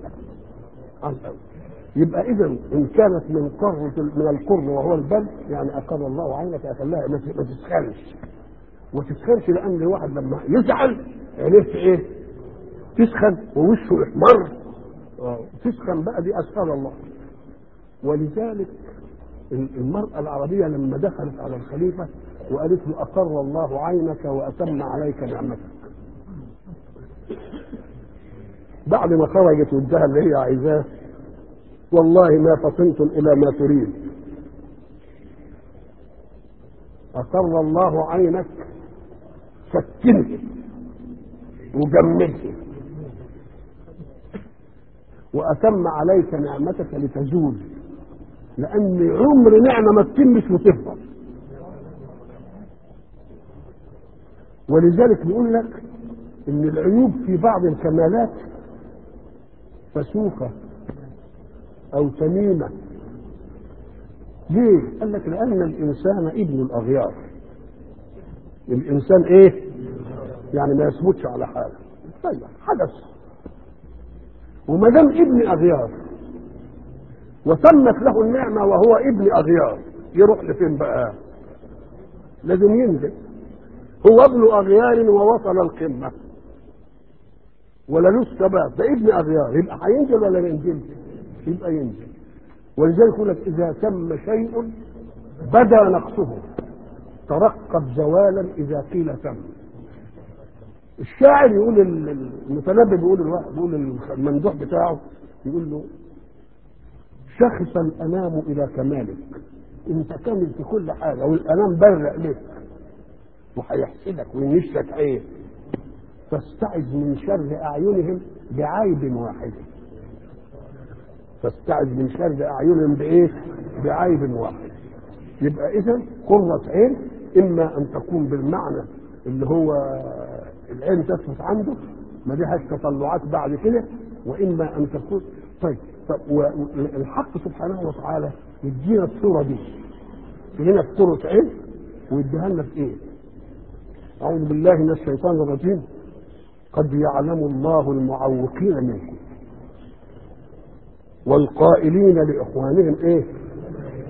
يبقى اذا ان كانت من قر من القر وهو البرد يعني اقر الله عينك اخلاها ما تسخنش وتسخنش لان الواحد لما يزعل عينيه ايه؟ تسخن ووشه يحمر تسخن بقى دي اسخان الله ولذلك المرأة العربية لما دخلت على الخليفة وقالت له أقر الله عينك وأتم عليك نعمتك بعد ما خرجت وادها اللي هي عايزاه والله ما فطنتم إلى ما تريد أقر الله عينك سكنه وجمده وأتم عليك نعمتك لتزول لأن عمر نعمة ما تتمش وتفضل ولذلك بيقول لك ان العيوب في بعض الكمالات فسوقة او تميمة ليه؟ قال لك لأن الإنسان ابن الأغيار الإنسان إيه؟ يعني ما يثبتش على حاله طيب حدث وما دام ابن أغيار وتمت له النعمة وهو ابن أغيار يروح لفين بقى؟ لازم ينزل هو ابن أغيار ووصل القمة ولا له ثبات ده ابن أغيار يبقى هينزل ولا ما ينزلش؟ يبقى ينزل ولذلك يقول لك إذا تم شيء بدا نقصه ترقب زوالا إذا قيل تم الشاعر يقول المتنبي بيقول الواحد بيقول الممدوح بتاعه يقول له شخص الانام الى كمالك انت كامل في كل حاجه والانام برق لك وهيحسدك وينشك عين فاستعذ من شر اعينهم بعيب واحد فاستعذ من شر اعينهم بايه؟ بعيب واحد يبقى اذا قرة عين اما ان تكون بالمعنى اللي هو العين تثبت عنده ما لهاش تطلعات بعد كده واما ان تكون طيب طب والحق سبحانه وتعالى يدينا الصوره دي هنا في صوره عين ويديها لنا في ايه؟ اعوذ بالله من الشيطان الرجيم قد يعلم الله المعوقين منكم والقائلين لاخوانهم ايه؟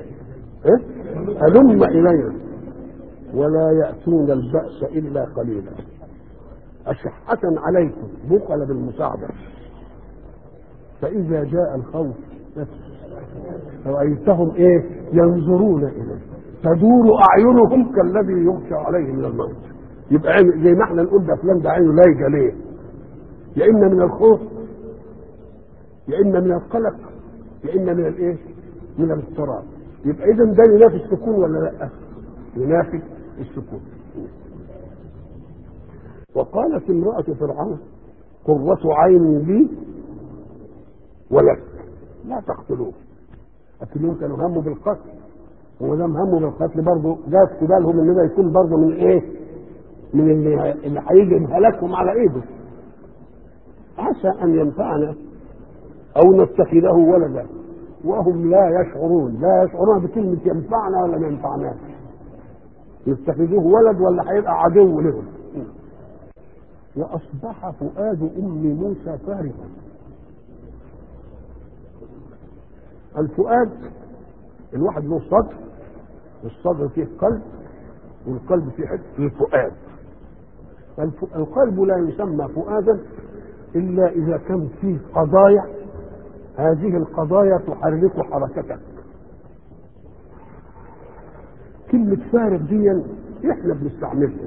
إيه؟ هلم إلينا ولا يأتون البأس إلا قليلا أشحة عليكم بخل بالمساعدة فإذا جاء الخوف رأيتهم إيه ينظرون إليه تدور أعينهم كالذي يغشى عليه من الموت يبقى عين زي ما احنا نقول ده فلان ده عينه لايقة ليه؟ يا إما من الخوف يا إما من القلق يا إما من الإيه؟ من الاضطراب يبقى إذا ده ينافي السكون ولا لا؟ ينافي السكون وقالت امرأة فرعون قرة عين لي ولك لا تقتلوه قتلوه كانوا هموا بالقتل وما دام هموا بالقتل برضه جات في بالهم ان ده يكون برضه من ايه؟ من اللي اللي هيجي هلاكهم على ايده عسى ان ينفعنا او نتخذه ولدا وهم لا يشعرون لا يشعرون بكلمه ينفعنا ولا ما ينفعناش يتخذوه ولد ولا هيبقى عدو لهم واصبح فؤاد ام موسى فارغا الفؤاد الواحد له صدر والصدر فيه قلب والقلب فيه حته فيه فؤاد الف- القلب لا يسمى فؤادا الا اذا كان فيه قضايا هذه القضايا تحرك حركتك كلمة فارغ دي احنا بنستعملها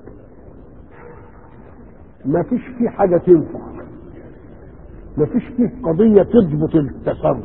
ما فيش فيه حاجة تنفع ما فيش فيه قضية تضبط التصرف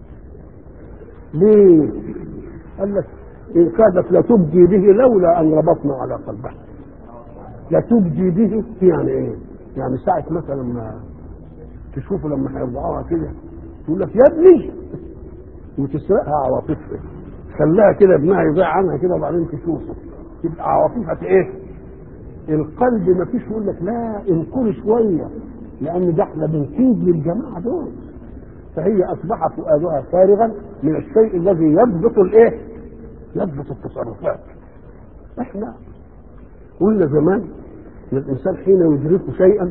ليه؟ قال لك إن كادت لتبدي به لولا أن ربطنا على قلبها لتبدي به يعني إيه؟ يعني ساعة مثلا ما تشوفوا لما هيرضعوها كده تقول لك يا ابني وتسرقها عواطفها خلاها كده ابنها يضيع عنها كده وبعدين تشوفه تبقى عواطفها ايه؟ القلب ما فيش يقول لك لا انكر شويه لان ده احنا بنكيد للجماعه دول فهي اصبح فؤادها فارغا من الشيء الذي يضبط الايه؟ يضبط التصرفات احنا قلنا زمان ان الانسان حين يدرك شيئا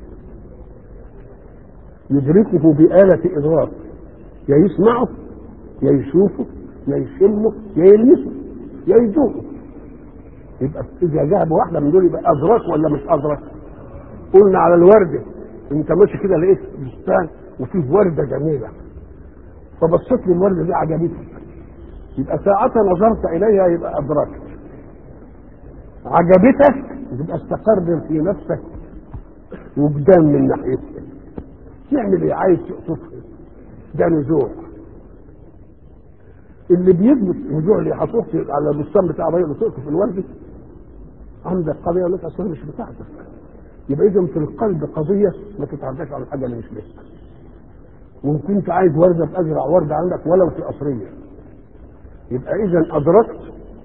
يدركه بآلة إدراك يا يسمعه يا يشوفه يا يشمه يا يلمسه يا يذوقه يبقى إذا جاب واحدة من دول يبقى أدرك ولا مش أدرك؟ قلنا على الوردة أنت ماشي كده لقيت بستان وفيه وردة جميلة فبصيت للوردة دي عجبتك يبقى ساعة نظرت إليها يبقى أدركت عجبتك يبقى استقر في نفسك وجدان من ناحيتها تعمل ايه عايز تقطفها ده نزوع اللي بيثبت نزوع اللي هتقف على البستان بتاع الراجل وتقطف الورد عندك قضيه لك اصلا مش بتاعتك يبقى اذا في القلب قضيه ما تتعداش على الحاجه اللي مش لك وان كنت عايز ورده بازرع ورده عندك ولو في قصريه يبقى اذا ادركت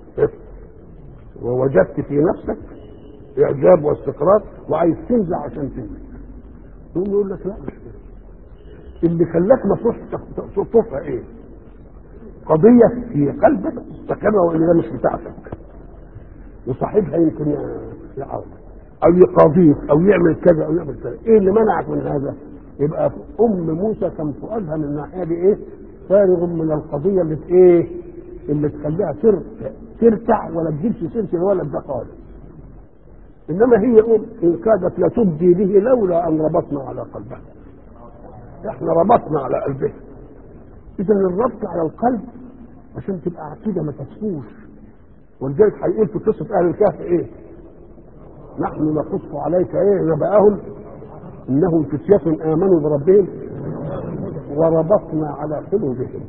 ووجدت في نفسك اعجاب واستقرار وعايز تنزع عشان تنزع يقوم يقول لك لا مش كده اللي خلاك ما تروحش تقطفها ايه؟ قضية في قلبك تستقر وان ده مش بتاعتك وصاحبها يمكن يعرض او يقاضيك او يعمل كذا او يعمل كذا ايه اللي منعك من هذا؟ يبقى ام موسى كان فؤادها من الناحيه دي ايه؟ فارغ من القضيه اللي ايه؟ اللي تخليها ترتع ولا تجيبش سيره الولد ده خالص انما هي يقول ان كادت لتبدي به لولا ان ربطنا على قلبها احنا ربطنا على قلبها اذا الربط على القلب عشان تبقى عقيده ما تسفوش ولذلك هيقول في قصه اهل الكهف ايه نحن نقص عليك ايه نبأهم انهم فتية امنوا بربهم وربطنا على قلوبهم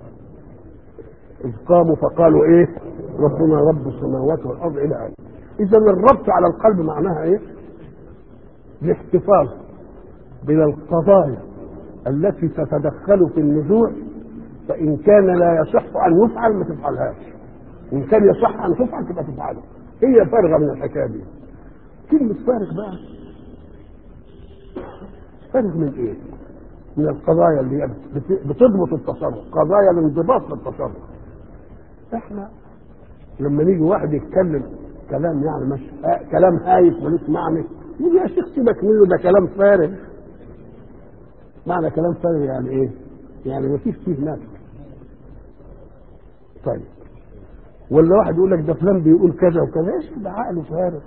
اذ قاموا فقالوا ايه ربنا رب السماوات والارض الى اخره اذا الربط على القلب معناها ايه الاحتفاظ من القضايا التي تتدخل في النزوع فان كان لا يصح ان يفعل ما تفعلهاش ان كان يصح ان تفعل تبقى تفعله هي فارغه من الحكايه دي كلمه فارغ بقى فارغ من ايه من القضايا اللي هي بتضبط التصرف قضايا الانضباط للتصرف احنا لما نيجي واحد يتكلم كلام يعني مش آه كلام هايف ملوش معنى يقول يا شيخ سيبك منه ده كلام فارغ معنى كلام فارغ يعني ايه؟ يعني ما فيش فيه نفس طيب ولا واحد يقول لك ده فلان بيقول كذا وكذا ايش ده عقله فارغ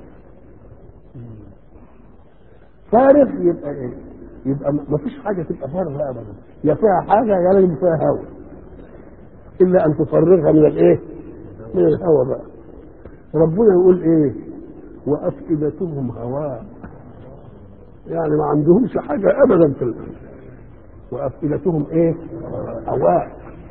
فارغ يبقى ايه يبقى ما فيش حاجه تبقى فارغه ابدا يا فيها حاجه يا لازم فيها هوا الا ان تفرغها من الايه من الهوى بقى ربنا يقول ايه وافئدتهم هواء يعني ما عندهمش حاجه ابدا في الأرض. وافئدتهم ايه هواء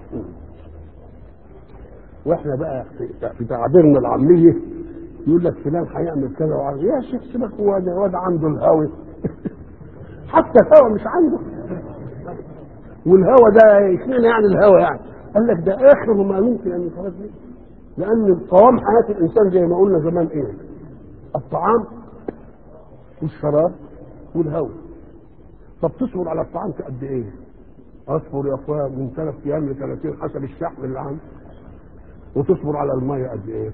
واحنا بقى في- في تعبيرنا العاميه يقول لك فلان هيعمل كذا وعمل يا شيخ سيبك هو ده واد عنده الهوى حتى الهوى مش عنده والهوى ده اشمعنى يعني الهوى يعني قال لك ده اخر ما ممكن ان يخرج منه لان قوام حياه الانسان زي ما قلنا زمان ايه الطعام والشراب والهوى طب تصبر على الطعام قد ايه اصبر يا اخويا من ثلاث ايام ل 30 حسب الشحن اللي عندي وتصبر على الميه قد ايه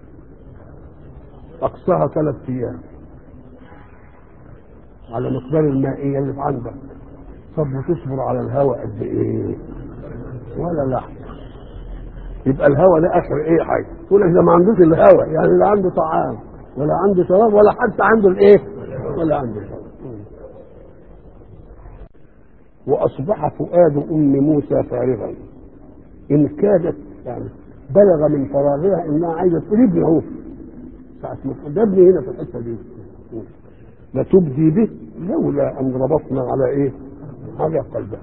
اقصاها ثلاث ايام على مقدار المائيه اللي في عندك طب وتصبر على الهواء قد ايه ولا لحظه يبقى الهواء ده اخر ايه حاجه يقول لك ده ما عندوش الهواء يعني لا عنده طعام ولا عنده شراب ولا حتى عنده الايه ولا عنده شراب واصبح فؤاد ام موسى فارغا ان كادت يعني بلغ من فراغها انها عايزه تريد اهو ساعه ما ده ابني هنا في الحته دي لتبدي به لولا ان ربطنا على ايه؟ على قلبها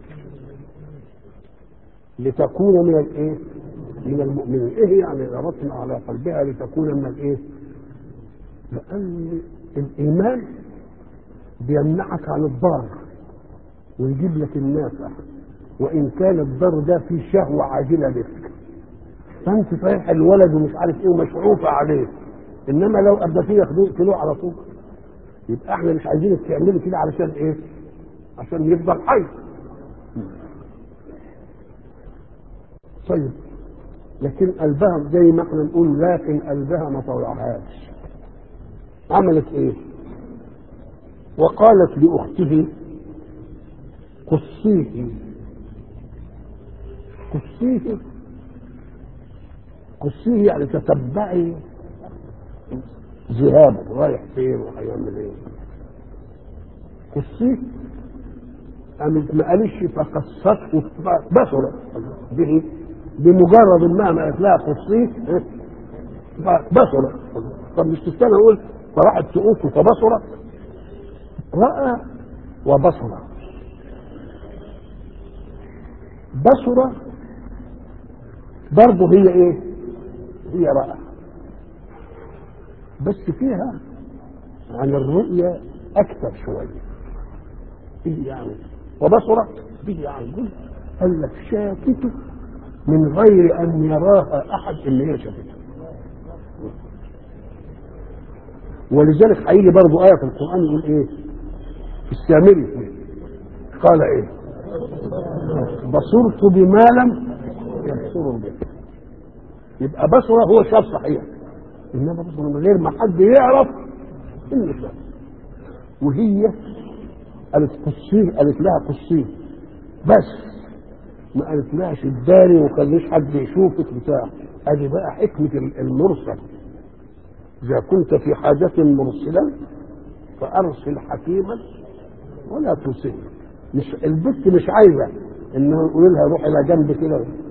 لتكون من الايه؟ من المؤمنين، ايه يعني ربطنا على قلبها لتكون من الايه؟ لان الايمان بيمنعك عن الضار ويجيب لك النافع وان كان الضر ده فيه شهوه عاجله لك فانت صحيح الولد ومش عارف ايه ومشعوفه عليه انما لو ابدتيه ياخدوه يقتلوه على طول يبقى احنا مش عايزينك تعملي كده علشان ايه؟ عشان يفضل حي. طيب لكن قلبها زي ما احنا نقول لكن قلبها ما طوعهاش. عملت ايه؟ وقالت لاخته قصيه قصيه قصيه يعني تتبعي ذهابه رايح فين وهيعمل ايه قصيه قامت ما قالش فقصته بصرة به بمجرد انها ما قالت لها قصيه بصرة طب مش تستنى اقول فراحت تقول فبصرة رأى وبصرة بصرة برضه هي ايه؟ هي رأى بس فيها عن الرؤية أكثر شوية إيه يعني وبصرة به عن جزء قال لك شاكته من غير أن يراها أحد إن هي شافته ولذلك هيجي برضه آية في القرآن يقول إيه؟ في السامري قال إيه؟ بصرت بما لم يبصروا به يبقى بصره هو شاف صحيح انما بصر من غير ما حد يعرف انه شاف وهي قالت قصيه قالت لها قصيه بس ما قالت لهاش اداري وخليش حد يشوفك بتاع ادي بقى حكمه المرسل اذا كنت في حاجه مرسلا فارسل حكيما ولا تسل مش البت مش عايزه انه يقول لها روح الى جنب كده